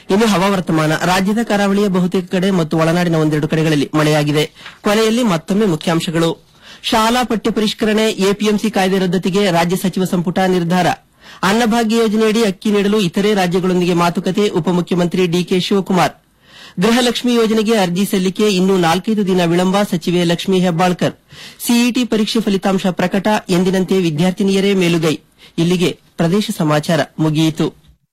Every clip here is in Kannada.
ಇನ್ನು ಹವಾವರ್ತಮಾನ ರಾಜ್ಯದ ಕರಾವಳಿಯ ಬಹುತೇಕ ಕಡೆ ಮತ್ತು ಒಳನಾಡಿನ ಒಂದೆರಡು ಕಡೆಗಳಲ್ಲಿ ಮಳೆಯಾಗಿದೆ ಕೊನೆಯಲ್ಲಿ ಮತ್ತೊಮ್ಮೆ ಮುಖ್ಯಾಂಶಗಳು ಶಾಲಾ ಪಠ್ಯ ಪರಿಷ್ಕರಣೆ ಎಪಿಎಂಸಿ ಕಾಯ್ದೆ ರದ್ದತಿಗೆ ರಾಜ್ಯ ಸಚಿವ ಸಂಪುಟ ನಿರ್ಧಾರ ಅನ್ನಭಾಗ್ಯ ಯೋಜನೆಯಡಿ ಅಕ್ಕಿ ನೀಡಲು ಇತರೆ ರಾಜ್ಯಗಳೊಂದಿಗೆ ಮಾತುಕತೆ ಉಪಮುಖ್ಯಮಂತ್ರಿ ಡಿಕೆ ಶಿವಕುಮಾರ್ ಗೃಹಲಕ್ಷ್ಮಿ ಯೋಜನೆಗೆ ಅರ್ಜಿ ಸಲ್ಲಿಕೆ ಇನ್ನೂ ನಾಲ್ಕೈದು ದಿನ ವಿಳಂಬ ಸಚಿವೆ ಲಕ್ಷ್ಮೀ ಹೆಬ್ಬಾಳ್ಕರ್ ಸಿಇಟಿ ಪರೀಕ್ಷೆ ಫಲಿತಾಂಶ ಪ್ರಕಟ ಎಂದಿನಂತೆ ವಿದ್ಯಾರ್ಥಿನಿಯರೇ ಮೇಲುಗೈ ಇಲ್ಲಿಗೆ ಪ್ರದೇಶ ಸಮಾಚಾರ ಮುಗಿಯಿತು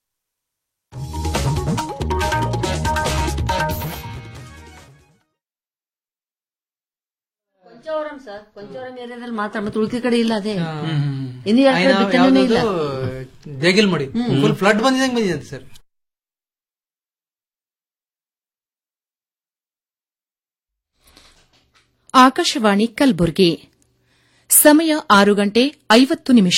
ಕೊಂಚವರಂ ಸರ್ ಕೊಂಚವರಂ ಏರಿಯಾದಲ್ಲಿ ಮಾತ್ರ ಮತ್ತೆ ಉಳಿಕೆ ಕಡೆ ಇಲ್ಲ ಅದೇ ಇನ್ನು ಎರಡು ಕಡೆ ಬಿತ್ತನೆನೇ ಇಲ್ಲ ದೇಗಿಲ್ ಮಾಡಿ ಫುಲ್ ಫ್ಲಡ್ ಬಂದಿದಂಗೆ ಬಂದಿದೆ ಸರ್ ಆಕಾಶವಾಣಿ ಕಲಬುರಗಿ ಸಮಯ ಆರು ಗಂಟೆ ಐವತ್ತು ನಿಮಿಷ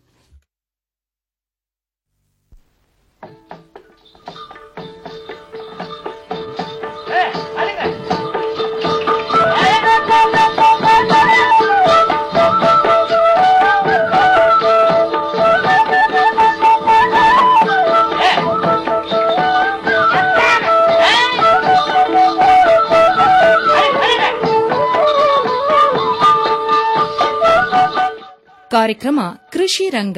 ಕಾರ್ಯಕ್ರಮ ಕೃಷಿ ರಂಗ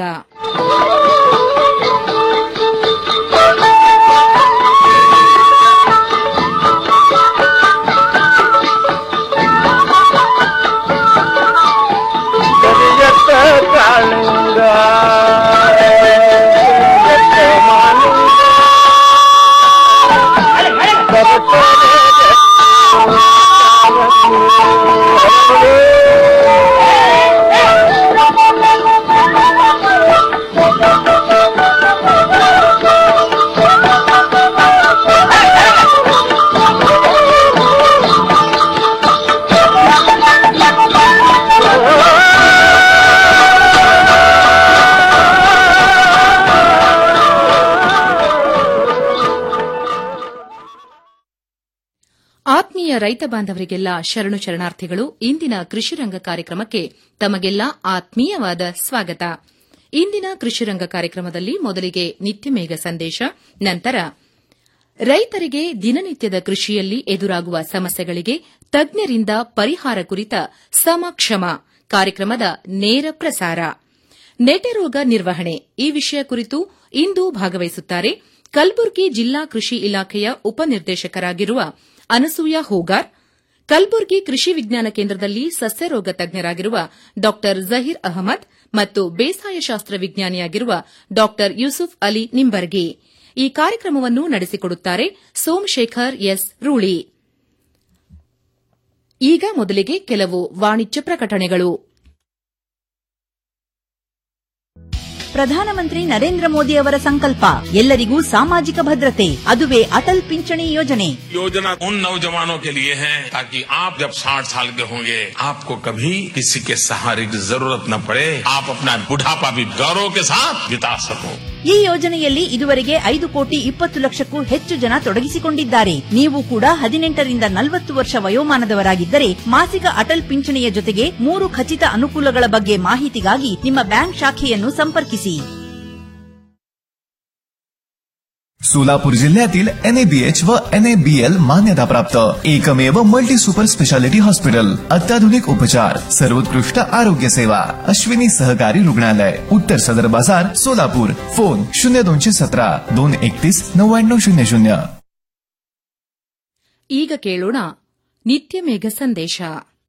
ಆತ್ಮೀಯ ರೈತ ಬಾಂಧವರಿಗೆಲ್ಲ ಶರಣು ಶರಣಾರ್ಥಿಗಳು ಇಂದಿನ ಕೃಷಿ ರಂಗ ಕಾರ್ಯಕ್ರಮಕ್ಕೆ ತಮಗೆಲ್ಲ ಆತ್ಮೀಯವಾದ ಸ್ವಾಗತ ಇಂದಿನ ಕೃಷಿ ರಂಗ ಕಾರ್ಯಕ್ರಮದಲ್ಲಿ ಮೊದಲಿಗೆ ನಿತ್ಯಮೇಘ ಸಂದೇಶ ನಂತರ ರೈತರಿಗೆ ದಿನನಿತ್ಯದ ಕೃಷಿಯಲ್ಲಿ ಎದುರಾಗುವ ಸಮಸ್ಯೆಗಳಿಗೆ ತಜ್ಞರಿಂದ ಪರಿಹಾರ ಕುರಿತ ಸಮಕ್ಷಮ ಕಾರ್ಯಕ್ರಮದ ನೇರ ಪ್ರಸಾರ ನೆಟೆರೋಗ ನಿರ್ವಹಣೆ ಈ ವಿಷಯ ಕುರಿತು ಇಂದು ಭಾಗವಹಿಸುತ್ತಾರೆ ಕಲಬುರಗಿ ಜಿಲ್ಲಾ ಕೃಷಿ ಇಲಾಖೆಯ ಉಪನಿರ್ದೇಶಕರಾಗಿರುವ ಅನಸೂಯ ಹೂಗಾರ್ ಕಲಬುರಗಿ ಕೃಷಿ ವಿಜ್ಞಾನ ಕೇಂದ್ರದಲ್ಲಿ ಸಸ್ಯರೋಗ ತಜ್ಞರಾಗಿರುವ ಡಾ ಜಹೀರ್ ಅಹಮದ್ ಮತ್ತು ಬೇಸಾಯ ಶಾಸ್ತ್ರ ವಿಜ್ಞಾನಿಯಾಗಿರುವ ಡಾ ಯೂಸುಫ್ ಅಲಿ ನಿಂಬರ್ಗಿ ಈ ಕಾರ್ಯಕ್ರಮವನ್ನು ನಡೆಸಿಕೊಡುತ್ತಾರೆ ಸೋಮಶೇಖರ್ ಎಸ್ ರೂಳಿ ಈಗ ಮೊದಲಿಗೆ ಕೆಲವು ವಾಣಿಜ್ಯ ಪ್ರಕಟಣೆಗಳು ಪ್ರಧಾನಮಂತ್ರಿ ನರೇಂದ್ರ ಮೋದಿ ಅವರ ಸಂಕಲ್ಪ ಎಲ್ಲರಿಗೂ ಸಾಮಾಜಿಕ ಭದ್ರತೆ ಅದುವೇ ಅಟಲ್ ಪಿಂಚಣಿ ಯೋಜನೆ योजना उन नौजवानों के लिए है ताकि आप जब 60 साल के होंगे आपको कभी किसी के सहारे की जरूरत न पड़े आप अपना बुढ़ापा भी गौरव के साथ बिता सको ಈ ಯೋಜನೆಯಲ್ಲಿ ಇದುವರೆಗೆ ಐದು ಕೋಟಿ ಇಪ್ಪತ್ತು ಲಕ್ಷಕ್ಕೂ ಹೆಚ್ಚು ಜನ ತೊಡಗಿಸಿಕೊಂಡಿದ್ದಾರೆ ನೀವು ಕೂಡ ಹದಿನೆಂಟರಿಂದ ನಲವತ್ತು ವರ್ಷ ವಯೋಮಾನದವರಾಗಿದ್ದರೆ ಮಾಸಿಕ ಅಟಲ್ ಪಿಂಚಣಿಯ ಜೊತೆಗೆ ಮೂರು ಖಚಿತ ಅನುಕೂಲಗಳ ಬಗ್ಗೆ ಮಾಹಿತಿಗಾಗಿ ನಿಮ್ಮ ಬ್ಯಾಂಕ್ ಶಾಖೆಯನ್ನು ಸಂಪರ್ಕಿಸಿ सोलापूर जिल्ह्यातील एनएबीएच व एनएबीएल मान्यताप्राप्त एकमेव मल्टी सुपर स्पेशालिटी हॉस्पिटल अत्याधुनिक उपचार सर्वोत्कृष्ट आरोग्य सेवा अश्विनी सहकारी रुग्णालय उत्तर सदर बाजार सोलापूर फोन शून्य दोनशे सतरा दोन एकतीस नव्याण्णव शून्य शून्य ಈಗ ಕೇಳೋಣ ನಿತ್ಯಮೇಘ ಸಂದೇಶ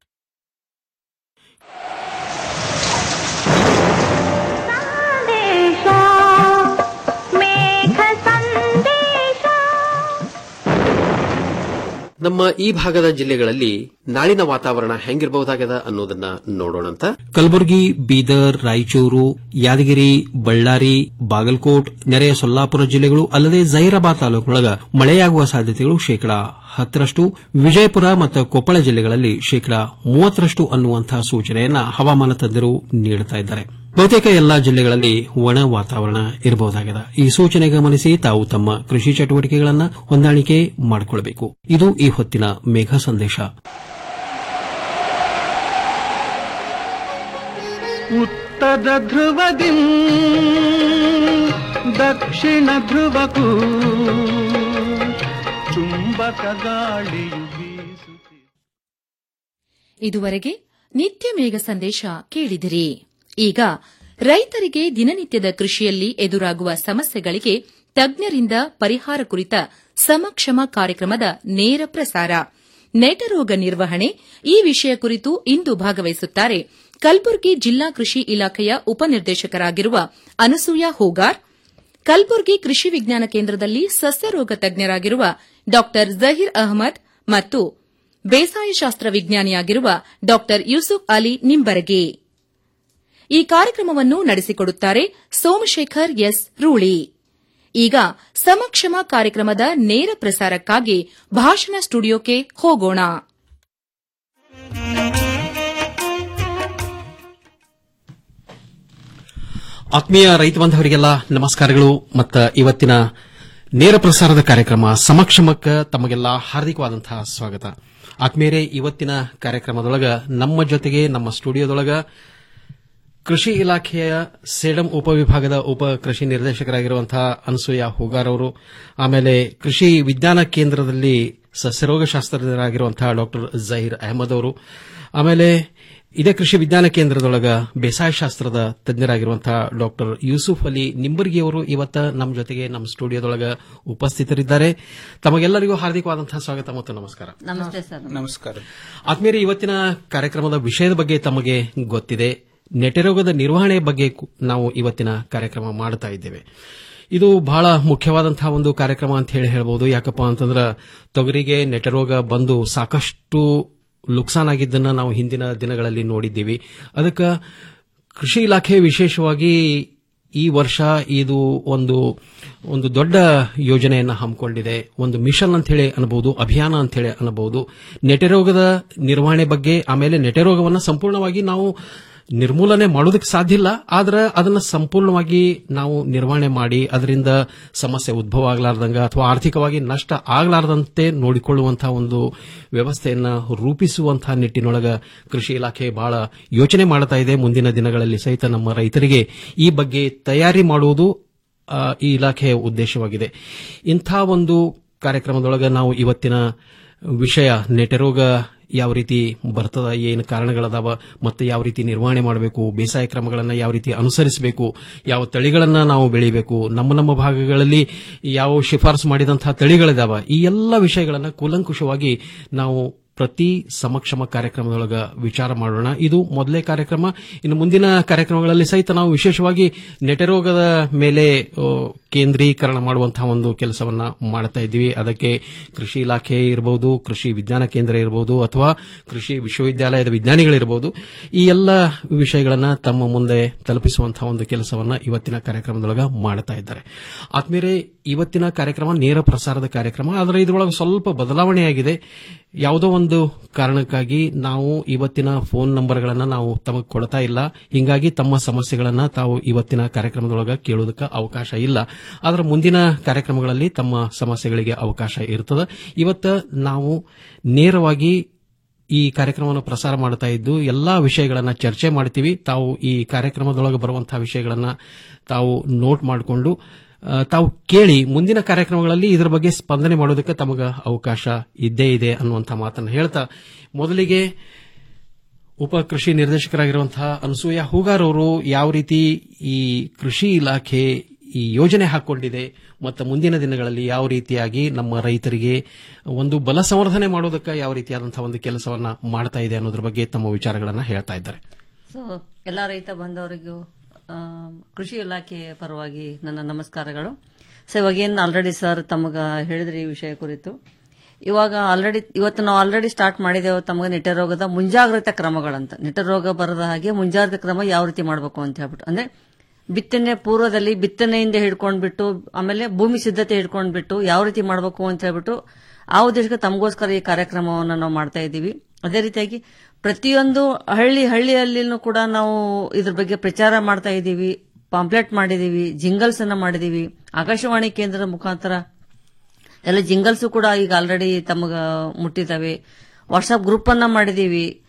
ನಮ್ಮ ಈ ಭಾಗದ ಜಿಲ್ಲೆಗಳಲ್ಲಿ ನಾಳಿನ ವಾತಾವರಣ ಹೆಂಗಿರಬಹುದಾಗದ ಅನ್ನೋದನ್ನ ನೋಡೋಣಂತ ಕಲಬುರಗಿ ಬೀದರ್ ರಾಯಚೂರು ಯಾದಗಿರಿ ಬಳ್ಳಾರಿ ಬಾಗಲಕೋಟ್ ನೆರೆಯ ಸೊಲ್ಲಾಪುರ ಜಿಲ್ಲೆಗಳು ಅಲ್ಲದೆ ಜೈರಾಬಾದ್ ತಾಲೂಕಿನೊಳಗ ಮಳೆಯಾಗುವ ಸಾಧ್ಯತೆಗಳು ಶೇಕಡಾ ಹತ್ತರಷ್ಟು ವಿಜಯಪುರ ಮತ್ತು ಕೊಪ್ಪಳ ಜಿಲ್ಲೆಗಳಲ್ಲಿ ಶೇಕಡಾ ಮೂವತ್ತರಷ್ಟು ಅನ್ನುವಂತಹ ಸೂಚನೆಯನ್ನ ಹವಾಮಾನ ತಜ್ಞರು ನೀಡುತ್ತಾ ಇದ್ದಾರೆ ಬಹುತೇಕ ಎಲ್ಲಾ ಜಿಲ್ಲೆಗಳಲ್ಲಿ ಒಣ ವಾತಾವರಣ ಇರಬಹುದಾಗಿದೆ ಈ ಸೂಚನೆ ಗಮನಿಸಿ ತಾವು ತಮ್ಮ ಕೃಷಿ ಚಟುವಟಿಕೆಗಳನ್ನು ಹೊಂದಾಣಿಕೆ ಮಾಡಿಕೊಳ್ಳಬೇಕು ಇದು ಈ ಹೊತ್ತಿನ ಮೇಘ ಸಂದೇಶ ಉತ್ತರ ಧ್ರುವದಿ ದಕ್ಷಿಣ ಧ್ರುವಕ್ಕೂ ಚುಂಬಕ ಗಾಳಿಯು ಬೀಸುತ್ತಿದೆ ಇದುವರೆಗೆ ನಿತ್ಯ ಮೇಘ ಸಂದೇಶ ಕೇಳಿದಿರಿ ಈಗ ರೈತರಿಗೆ ದಿನನಿತ್ಯದ ಕೃಷಿಯಲ್ಲಿ ಎದುರಾಗುವ ಸಮಸ್ಯೆಗಳಿಗೆ ತಜ್ಞರಿಂದ ಪರಿಹಾರ ಕುರಿತ ಸಮಕ್ಷಮ ಕಾರ್ಯಕ್ರಮದ ನೇರ ಪ್ರಸಾರ ನೆಟರೋಗ ನಿರ್ವಹಣೆ ಈ ವಿಷಯ ಕುರಿತು ಇಂದು ಭಾಗವಹಿಸುತ್ತಾರೆ ಕಲಬುರಗಿ ಜಿಲ್ಲಾ ಕೃಷಿ ಇಲಾಖೆಯ ಉಪನಿರ್ದೇಶಕರಾಗಿರುವ ಅನಸೂಯ ಹೂಗಾರ್ ಕಲಬುರಗಿ ಕೃಷಿ ವಿಜ್ಞಾನ ಕೇಂದ್ರದಲ್ಲಿ ಸಸ್ಯರೋಗ ತಜ್ಞರಾಗಿರುವ ಡಾ ಜಹೀರ್ ಅಹಮದ್ ಮತ್ತು ಬೇಸಾಯ ಶಾಸ್ತ್ರ ವಿಜ್ಞಾನಿಯಾಗಿರುವ ಡಾ ಯೂಸುಫ್ ಅಲಿ ನಿಂಬರಗಿ ಈ ಕಾರ್ಯಕ್ರಮವನ್ನು ನಡೆಸಿಕೊಡುತ್ತಾರೆ ಸೋಮಶೇಖರ್ ಎಸ್ ರೂಳಿ ಈಗ ಸಮಕ್ಷಮ ಕಾರ್ಯಕ್ರಮದ ನೇರ ಪ್ರಸಾರಕ್ಕಾಗಿ ಭಾಷಣ ಸ್ಟುಡಿಯೋಕ್ಕೆ ಹೋಗೋಣ ಆತ್ಮೀಯ ರೈತ ಬಾಂಧವರಿಗೆಲ್ಲ ನಮಸ್ಕಾರಗಳು ಮತ್ತು ಇವತ್ತಿನ ನೇರ ಪ್ರಸಾರದ ಕಾರ್ಯಕ್ರಮ ಸಮಕ್ಷಮಕ್ಕೆ ತಮಗೆಲ್ಲ ಹಾರ್ದಿಕವಾದಂತಹ ಸ್ವಾಗತ ಆತ್ಮೀಯರೇ ಇವತ್ತಿನ ಕಾರ್ಯಕ್ರಮದೊಳಗ ನಮ್ಮ ಜೊತೆಗೆ ನಮ್ಮ ಸ್ಟುಡಿಯೋದೊಳಗ ಕೃಷಿ ಇಲಾಖೆಯ ಸೇಡಂ ಉಪವಿಭಾಗದ ಉಪ ಕೃಷಿ ನಿರ್ದೇಶಕರಾಗಿರುವಂತಹ ಅನಸೂಯ ಹುಗಾರ್ ಅವರು ಆಮೇಲೆ ಕೃಷಿ ವಿಜ್ಞಾನ ಕೇಂದ್ರದಲ್ಲಿ ಸಸ್ಯರೋಗ ಶಾಸ್ತ್ರಜ್ಞರಾಗಿರುವಂತಹ ಡಾಕ್ಟರ್ ಜಹೀರ್ ಅಹಮದ್ ಅವರು ಆಮೇಲೆ ಇದೇ ಕೃಷಿ ವಿಜ್ಞಾನ ಕೇಂದ್ರದೊಳಗ ಬೇಸಾಯ ಶಾಸ್ತ್ರದ ತಜ್ಞರಾಗಿರುವಂತಹ ಡಾಕ್ಟರ್ ಯೂಸುಫ್ ಅಲಿ ನಿಂಬರ್ಗಿ ಅವರು ಇವತ್ತ ನಮ್ಮ ಜೊತೆಗೆ ನಮ್ಮ ಸ್ಟುಡಿಯೋದೊಳಗ ಉಪಸ್ಥಿತರಿದ್ದಾರೆ ತಮಗೆಲ್ಲರಿಗೂ ಹಾರ್ದಿಕವಾದಂತಹ ಸ್ವಾಗತ ಮತ್ತು ನಮಸ್ಕಾರ ನಮಸ್ತೆ ಸರ್ ನಮಸ್ಕಾರ ಆತ್ಮೀಯರೇ ಇವತ್ತಿನ ಕಾರ್ಯಕ್ರಮದ ವಿಷಯದ ಬಗ್ಗೆ ತಮಗೆ ಗೊತ್ತಿದೆ ನೆಟೆರೋಗದ ನಿರ್ವಹಣೆ ಬಗ್ಗೆ ಕು- ನಾವು ಇವತ್ತಿನ ಕಾರ್ಯಕ್ರಮ ಮಾಡುತ್ತಾ ಇದ್ದೇವೆ ಇದು ಬಹಳ ಮುಖ್ಯವಾದಂತಹ ಒಂದು ಕಾರ್ಯಕ್ರಮ ಅಂತ ಹೇಳಿ ಹೇಳ್ಬೋದು ಯಾಕಪ್ಪ ಅಂತಂದ್ರೆ ತೊಗರಿಗೆ ನೆಟರೋಗ ಬಂದು ಸಾಕಷ್ಟು ಲುಕ್ಸಾನ್ ಆಗಿದ್ದನ್ನ ನಾವು ಹಿಂದಿನ ದಿನಗಳಲ್ಲಿ ನೋಡಿದ್ದೀವಿ ಅದಕ್ಕೆ ಕೃಷಿ ಇಲಾಖೆ ವಿಶೇಷವಾಗಿ ಈ ವರ್ಷ ಇದು ಒಂದು ಒಂದು ದೊಡ್ಡ ಯೋಜನೆಯನ್ನ ಹಮ್ಮಿಕೊಂಡಿದೆ ಒಂದು ಮಿಷನ್ ಅಂತ ಹೇಳಿ ಅನ್ಬಹುದು ಅಭಿಯಾನ ಅಂತ ಹೇಳಿ ಅನ್ಬಹುದು ನೆಟೆರೋಗದ ನಿರ್ವಹಣೆ ಬಗ್ಗೆ ಆಮೇಲೆ ನೆಟೆರೋಗವನ್ನು ಸಂಪೂರ್ಣವಾಗಿ ನಾವು ನಿರ್ಮೂಲನೆ ಮಾಡೋದಕ್ಕೆ ಸಾಧ್ಯ ಇಲ್ಲ ಆದ್ರೆ ಅದನ್ನ ಸಂಪೂರ್ಣವಾಗಿ ನಾವು ನಿರ್ವಹಣೆ ಮಾಡಿ ಅದರಿಂದ ಸಮಸ್ಯೆ ಉದ್ಭವ ಆಗಲಾರ್ದಂಗ ಅಥವಾ ಆರ್ಥಿಕವಾಗಿ ನಷ್ಟ ಆಗಲಾರದಂತೆ ನೋಡಿಕೊಳ್ಳುವಂತಹ ಒಂದು ವ್ಯವಸ್ಥೆಯನ್ನ ರೂಪಿಸುವಂತಹ ನಿಟ್ಟಿನೊಳಗ ಕೃಷಿ ಇಲಾಖೆ ಬಹಳ ಯೋಚನೆ ಮಾಡ್ತಾ ಇದೆ ಮುಂದಿನ ದಿನಗಳಲ್ಲಿ ಸಹಿತ ನಮ್ಮ ರೈತರಿಗೆ ಈ ಬಗ್ಗೆ ತಯಾರಿ ಮಾಡುವುದು ಆ, ಈ ಇಲಾಖೆಯ ಉದ್ದೇಶವಾಗಿದೆ ಇಂಥ ಒಂದು ಕಾರ್ಯಕ್ರಮದೊಳಗ ನಾವು ಇವತ್ತಿನ ವಿಷಯ ನೆಟೆರೋಗ ಯಾವ ರೀತಿ ಬರ್ತದ ಏನು ಕಾರಣಗಳದಾವ ಮತ್ತು ಯಾವ ರೀತಿ ನಿರ್ವಹಣೆ ಮಾಡಬೇಕು ಬೇಸಾಯ ಕ್ರಮಗಳನ್ನು ಯಾವ ರೀತಿ ಅನುಸರಿಸಬೇಕು ಯಾವ ತಳಿಗಳನ್ನ ನಾವು ಬೆಳಿಬೇಕು ನಮ್ಮ ನಮ್ಮ ಭಾಗಗಳಲ್ಲಿ ಯಾವ ಶಿಫಾರಸು ಮಾಡಿದಂತಹ ತಳಿಗಳಿದಾವ ಈ ಎಲ್ಲ ವಿಷಯಗಳನ್ನು ಕೂಲಂಕುಷವಾಗಿ ನಾವು ಪ್ರತಿ ಸಮಕ್ಷಮ ಕಾರ್ಯಕ್ರಮದೊಳಗ ವಿಚಾರ ಮಾಡೋಣ ಇದು ಮೊದಲೇ ಕಾರ್ಯಕ್ರಮ ಇನ್ನು ಮುಂದಿನ ಕಾರ್ಯಕ್ರಮಗಳಲ್ಲಿ ಸಹಿತ ನಾವು ವಿಶೇಷವಾಗಿ ನೆಟೆರೋಗದ ಮೇಲೆ ಆ, ಕೇಂದ್ರೀಕರಣ ಮಾಡುವಂತಹ ಒಂದು ಕೆಲಸವನ್ನ ಮಾಡ್ತಾ ಇದ್ದೀವಿ ಅದಕ್ಕೆ ಕೃಷಿ ಇಲಾಖೆ ಇರಬಹುದು ಕೃಷಿ ವಿಜ್ಞಾನ ಕೇಂದ್ರ ಇರಬಹುದು ಅಥವಾ ಕೃಷಿ ವಿಶ್ವವಿದ್ಯಾಲಯದ ವಿಜ್ಞಾನಿಗಳಿರಬಹುದು ಈ ಎಲ್ಲ ವಿಷಯಗಳನ್ನ ತಮ್ಮ ಮುಂದೆ ತಲುಪಿಸುವಂತಹ ಒಂದು ಕೆಲಸವನ್ನ ಇವತ್ತಿನ ಕಾರ್ಯಕ್ರಮದೊಳಗ ಮಾಡ್ತಾ ಇದ್ದಾರೆ ಆತ್ಮೀಯರೇ ಇವತ್ತಿನ ಕಾರ್ಯಕ್ರಮ ನೇರ ಪ್ರಸಾರದ ಕಾರ್ಯಕ್ರಮ ಆದರೆ ಇದರೊಳಗೆ ಸ್ವಲ್ಪ ಬದಲಾವಣೆಯಾಗಿದೆ ಯಾವುದೋ ಒಂದು ಕಾರಣಕ್ಕಾಗಿ ನಾವು ಇವತ್ತಿನ ಫೋನ್ ನಂಬರ್ಗಳನ್ನ ನಾವು ತಮಗೆ ಕೊಡ್ತಾ ಇಲ್ಲ ಹಿಂಗಾಗಿ ತಮ್ಮ ಸಮಸ್ಯೆಗಳನ್ನ ತಾವು ಇವತ್ತಿನ ಕಾರ್ಯಕ್ರಮದೊಳಗ ಕೇಳೋದಕ್ಕೆ ಅವಕಾಶ ಇಲ್ಲ ಆದರೆ ಮುಂದಿನ ಕಾರ್ಯಕ್ರಮಗಳಲ್ಲಿ ತಮ್ಮ ಸಮಸ್ಯೆಗಳಿಗೆ ಅವಕಾಶ ಇರ್ತದೆ ಇವತ್ತು ನಾವು ನೇರವಾಗಿ ಈ ಕಾರ್ಯಕ್ರಮವನ್ನು ಪ್ರಸಾರ ಮಾಡ್ತಾ ಇದ್ದು ಎಲ್ಲಾ ವಿಷಯಗಳನ್ನ ಚರ್ಚೆ ಮಾಡ್ತೀವಿ ತಾವು ಈ ಕಾರ್ಯಕ್ರಮದೊಳಗೆ ಬರುವಂತಹ ವಿಷಯಗಳನ್ನ ತಾವು ನೋಟ್ ಮಾಡಿಕೊಂಡು ಆ, ತಾವು ಕೇಳಿ ಮುಂದಿನ ಕಾರ್ಯಕ್ರಮಗಳಲ್ಲಿ ಇದರ ಬಗ್ಗೆ ಸ್ಪಂದನೆ ಮಾಡೋದಕ್ಕೆ ತಮಗ ಅವಕಾಶ ಇದ್ದೇ ಇದೆ ಅನ್ನುವಂಥ ಮಾತನ್ನು ಹೇಳ್ತಾ ಮೊದಲಿಗೆ ಉಪ ಕೃಷಿ ನಿರ್ದೇಶಕರಾಗಿರುವಂತಹ ಅನಸೂಯ ಹೂಗಾರ್ ಅವರು ಯಾವ ರೀತಿ ಈ ಕೃಷಿ ಇಲಾಖೆ ಈ ಯೋಜನೆ ಹಾಕೊಂಡಿದೆ ಮತ್ತು ಮುಂದಿನ ದಿನಗಳಲ್ಲಿ ಯಾವ ರೀತಿಯಾಗಿ ನಮ್ಮ ರೈತರಿಗೆ ಒಂದು ಬಲ ಸಂವರ್ಧನೆ ಮಾಡೋದಕ್ಕೆ ಯಾವ ರೀತಿಯಾದಂತಹ ಒಂದು ಕೆಲಸವನ್ನ ಮಾಡ್ತಾ ಇದೆ ಅನ್ನೋದ್ರ ಬಗ್ಗೆ ತಮ್ಮ ವಿಚಾರಗಳನ್ನ ಹೇಳ್ತಾ ಇದ್ದಾರೆ ಸೊ ಎಲ್ಲ ರೈತ ಬಂದವರಿಗೂ ಆ, ಕೃಷಿ ಇಲಾಖೆ ಪರವಾಗಿ ನನ್ನ ನಮಸ್ಕಾರಗಳು ಸೊ ಇವಾಗೇನು ಆಲ್ರೆಡಿ ಸರ್ ತಮಗ ಹೇಳಿದ್ರಿ ಈ ವಿಷಯ ಕುರಿತು ಇವಾಗ ಆಲ್ರೆಡಿ ಇವತ್ತು ನಾವು ಆಲ್ರೆಡಿ ಸ್ಟಾರ್ಟ್ ಮಾಡಿದ್ದೇವೆ ತಮಗೆ ನೆಟರೋಗದ ಮುಂಜಾಗ್ರತಾ ಕ್ರಮಗಳಂತ ನೆಟರೋಗ ಬರದ ಹಾಗೆ ಮುಂಜಾಗ್ರತಾ ಕ್ರಮ ಯಾವ ರೀತಿ ಮಾಡಬೇಕು ಅಂತ ಹೇಳ್ಬಿಟ್ಟು ಅಂದ್ರೆ ಬಿತ್ತನೆ ಪೂರ್ವದಲ್ಲಿ ಬಿತ್ತನೆಯಿಂದ ಹಿಡ್ಕೊಂಡ್ಬಿಟ್ಟು ಆಮೇಲೆ ಭೂಮಿ ಸಿದ್ಧತೆ ಹಿಡ್ಕೊಂಡ್ಬಿಟ್ಟು ಯಾವ ರೀತಿ ಮಾಡಬೇಕು ಅಂತ ಹೇಳ್ಬಿಟ್ಟು ಆ ಉದ್ದೇಶಕ್ಕೆ ತಮಗೋಸ್ಕರ ಈ ಕಾರ್ಯಕ್ರಮವನ್ನು ನಾವು ಮಾಡ್ತಾ ಇದ್ದೀವಿ ಅದೇ ರೀತಿಯಾಗಿ ಪ್ರತಿಯೊಂದು ಹಳ್ಳಿ ಹಳ್ಳಿಯಲ್ಲಿನೂ ಕೂಡ ನಾವು ಇದ್ರ ಬಗ್ಗೆ ಪ್ರಚಾರ ಮಾಡ್ತಾ ಇದ್ದೀವಿ ಪಾಂಪ್ಲೆಟ್ ಮಾಡಿದೀವಿ ಜಿಂಗಲ್ಸ್ ಅನ್ನ ಮಾಡಿದೀವಿ ಆಕಾಶವಾಣಿ ಕೇಂದ್ರದ ಮುಖಾಂತರ ಎಲ್ಲ ಜಿಂಗಲ್ಸ್ ಕೂಡ ಈಗ ಆಲ್ರೆಡಿ ತಮಗ ಮುಟ್ಟಿದ್ದಾವೆ ವಾಟ್ಸ್ಆಪ್ ಗ್ರೂಪ್ ಅನ್ನ ಮಾಡಿದೀವಿ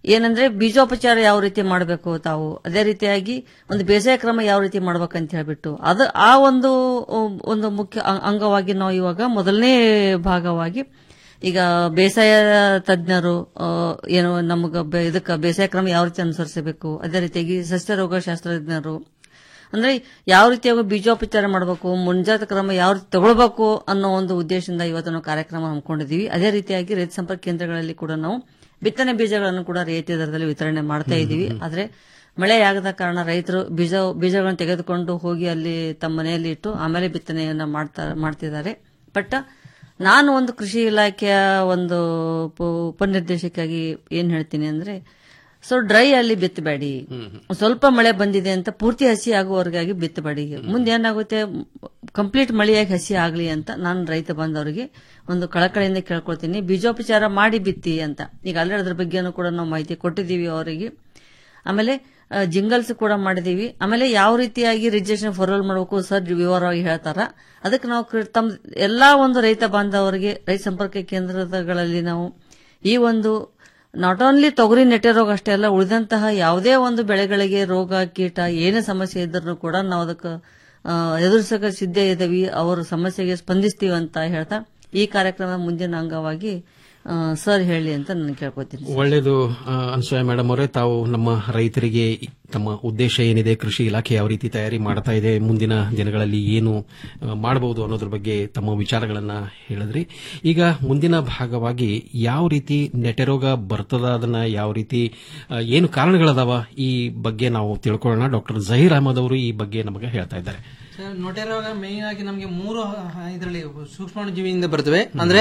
ಏನಂದ್ರೆ ಬೀಜೋಪಚಾರ ಯಾವ ರೀತಿ ಮಾಡಬೇಕು ತಾವು ಅದೇ ರೀತಿಯಾಗಿ ಒಂದು ಬೇಸಾಯ ಕ್ರಮ ಯಾವ ರೀತಿ ಮಾಡ್ಬೇಕಂತ ಹೇಳ್ಬಿಟ್ಟು ಅದು ಆ ಒಂದು ಒಂದು ಮುಖ್ಯ ಅ- ಅಂಗವಾಗಿ ನಾವು ಇವಾಗ ಮೊದಲನೇ ಭಾಗವಾಗಿ ಈಗ ಬೇಸಾಯ ತಜ್ಞರು ಆ, ಏನು ನಮಗ ಇದಕ್ಕೆ ಬೇಸಾಯ ಕ್ರಮ ಯಾವ ರೀತಿ ಅನುಸರಿಸಬೇಕು ಅದೇ ರೀತಿಯಾಗಿ ಸಸ್ಯ ರೋಗ ಶಾಸ್ತ್ರಜ್ಞರು ಅಂದ್ರೆ ಯಾವ ರೀತಿಯಾಗಿ ಬೀಜೋಪಚಾರ ಮಾಡಬೇಕು ಮುಂಜಾಗ್ರತಾ ಕ್ರಮ ಯಾವ ರೀತಿ ತಗೊಳ್ಬೇಕು ಅನ್ನೋ ಒಂದು ಉದ್ದೇಶದಿಂದ ಇವತ್ತು ನಾವು ಕಾರ್ಯಕ್ರಮ ಹಮ್ಮಿಕೊಂಡಿದ್ದೀವಿ ಅದೇ ರೀತಿಯಾಗಿ ರೈತ ಸಂಪರ್ಕ ಕೇಂದ್ರಗಳಲ್ಲಿ ಕೂಡ ನಾವು ಬಿತ್ತನೆ ಬೀಜಗಳನ್ನು ಕೂಡ ರಿಯಾಯಿತಿ ದರದಲ್ಲಿ ವಿತರಣೆ ಮಾಡ್ತಾ ಇದ್ದೀವಿ ಆದ್ರೆ ಮಳೆ ಆಗದ ಕಾರಣ ರೈತರು ಬೀಜ ಬೀಜಗಳನ್ನು ತೆಗೆದುಕೊಂಡು ಹೋಗಿ ಅಲ್ಲಿ ತಮ್ಮ ಮನೆಯಲ್ಲಿ ಇಟ್ಟು ಆಮೇಲೆ ಬಿತ್ತನೆಯನ್ನ ಮಾಡ್ತಾ ಮಾಡ್ತಿದ್ದಾರೆ ಬಟ್ ನಾನು ಒಂದು ಕೃಷಿ ಇಲಾಖೆಯ ಒಂದು ಉಪ- ಉಪನಿರ್ದೇಶಕಾಗಿ ಏನ್ ಹೇಳ್ತೀನಿ ಅಂದ್ರೆ ಸೊ ಡ್ರೈ ಅಲ್ಲಿ ಬಿತ್ತಬೇಡಿ ಸ್ವಲ್ಪ ಮಳೆ ಬಂದಿದೆ ಅಂತ ಪೂರ್ತಿ ಹಸಿ ಆಗುವವರೆಗಾಗಿ ಬಿತ್ತಬೇಡಿ ಮುಂದೆ ಏನಾಗುತ್ತೆ ಕಂಪ್ಲೀಟ್ ಮಳೆಯಾಗಿ ಹಸಿ ಆಗ್ಲಿ ಅಂತ ನಾನು ರೈತ ಬಂದವರಿಗೆ ಒಂದು ಕಳಕಳಿಯಿಂದ ಕೇಳ್ಕೊಳ್ತೀನಿ ಬೀಜೋಪಚಾರ ಮಾಡಿ ಬಿತ್ತಿ ಅಂತ ಈಗ ಆಲ್ರೆಡಿ ಅದ್ರ ಬಗ್ಗೆನೂ ಕೂಡ ನಾವು ಮಾಹಿತಿ ಕೊಟ್ಟಿದ್ದೀವಿ ಅವರಿಗೆ ಆಮೇಲೆ ಜಿಂಗಲ್ಸ್ ಕೂಡ ಮಾಡಿದೀವಿ ಆಮೇಲೆ ಯಾವ ರೀತಿಯಾಗಿ ರಿಜಿಸ್ಟ್ರೇಷನ್ ಫಾರ್ವರ್ಡ್ ಮಾಡಬೇಕು ಸರ್ ವಿವರವಾಗಿ ಹೇಳ್ತಾರ ಅದಕ್ಕೆ ನಾವು ಕ- ತಮ್ಮ ಎಲ್ಲಾ ಒಂದು ರೈತ ಬಾಂಧವರಿಗೆ ರೈತ ಸಂಪರ್ಕ ಕೇಂದ್ರಗಳಲ್ಲಿ ನಾವು ಈ ಒಂದು ನಾಟ್ ಓನ್ಲಿ ತೊಗರಿ ನೆಟ್ಟೆ ರೋಗ ಅಷ್ಟೇ ಅಲ್ಲ ಉಳಿದಂತಹ ಯಾವುದೇ ಒಂದು ಬೆಳೆಗಳಿಗೆ ರೋಗ ಕೀಟ ಏನೇ ಸಮಸ್ಯೆ ಇದ್ರೂ ಕೂಡ ನಾವು ಅದಕ್ಕೆ ಎದುರಿಸಕ ಸಿದ್ಧ ಇದ್ದೀವಿ ಅವರ ಸಮಸ್ಯೆಗೆ ಸ್ಪಂದಿಸ್ತೀವಿ ಅಂತ ಹೇಳ್ತಾ ಈ ಕಾರ್ಯಕ್ರಮದ ಮುಂದಿನ ಅಂಗವಾಗಿ ಆ, ಸರ್ ಹೇಳಿ ಅಂತ ನಾನು ಕೇಳ್ಕೊತೀನಿ ಒಳ್ಳೆಯದು ಅನ್ಸೂಯ ಮೇಡಮ್ ಅವರೇ ತಾವು ನಮ್ಮ ರೈತರಿಗೆ ತಮ್ಮ ಉದ್ದೇಶ ಏನಿದೆ ಕೃಷಿ ಇಲಾಖೆ ಯಾವ ರೀತಿ ತಯಾರಿ ಮಾಡ್ತಾ ಇದೆ ಮುಂದಿನ ದಿನಗಳಲ್ಲಿ ಏನು ಮಾಡಬಹುದು ಅನ್ನೋದ್ರ ಬಗ್ಗೆ ತಮ್ಮ ವಿಚಾರಗಳನ್ನ ಹೇಳಿದ್ರಿ ಈಗ ಮುಂದಿನ ಭಾಗವಾಗಿ ಯಾವ ರೀತಿ ನೆಟೆರೋಗ ಬರ್ತದ ಅದನ್ನ ಯಾವ ರೀತಿ ಆ, ಏನು ಕಾರಣಗಳದಾವ ಈ ಬಗ್ಗೆ ನಾವು ತಿಳ್ಕೊಳ್ಳೋಣ ಡಾಕ್ಟರ್ ಜಹೀರ್ ಅಹಮದ್ ಅವರು ಈ ಬಗ್ಗೆ ನಮಗೆ ಹೇಳ್ತಾ ಇದ್ದಾರೆ ನೋಟಿರುವಾಗ ಮೇನ್ ಆಗಿ ನಮಗೆ ಮೂರು ಇದರಲ್ಲಿ ಸೂಕ್ಷ್ಮಾಣುಜೀವಿಯಿಂದ ಬರ್ತವೆ ಅಂದ್ರೆ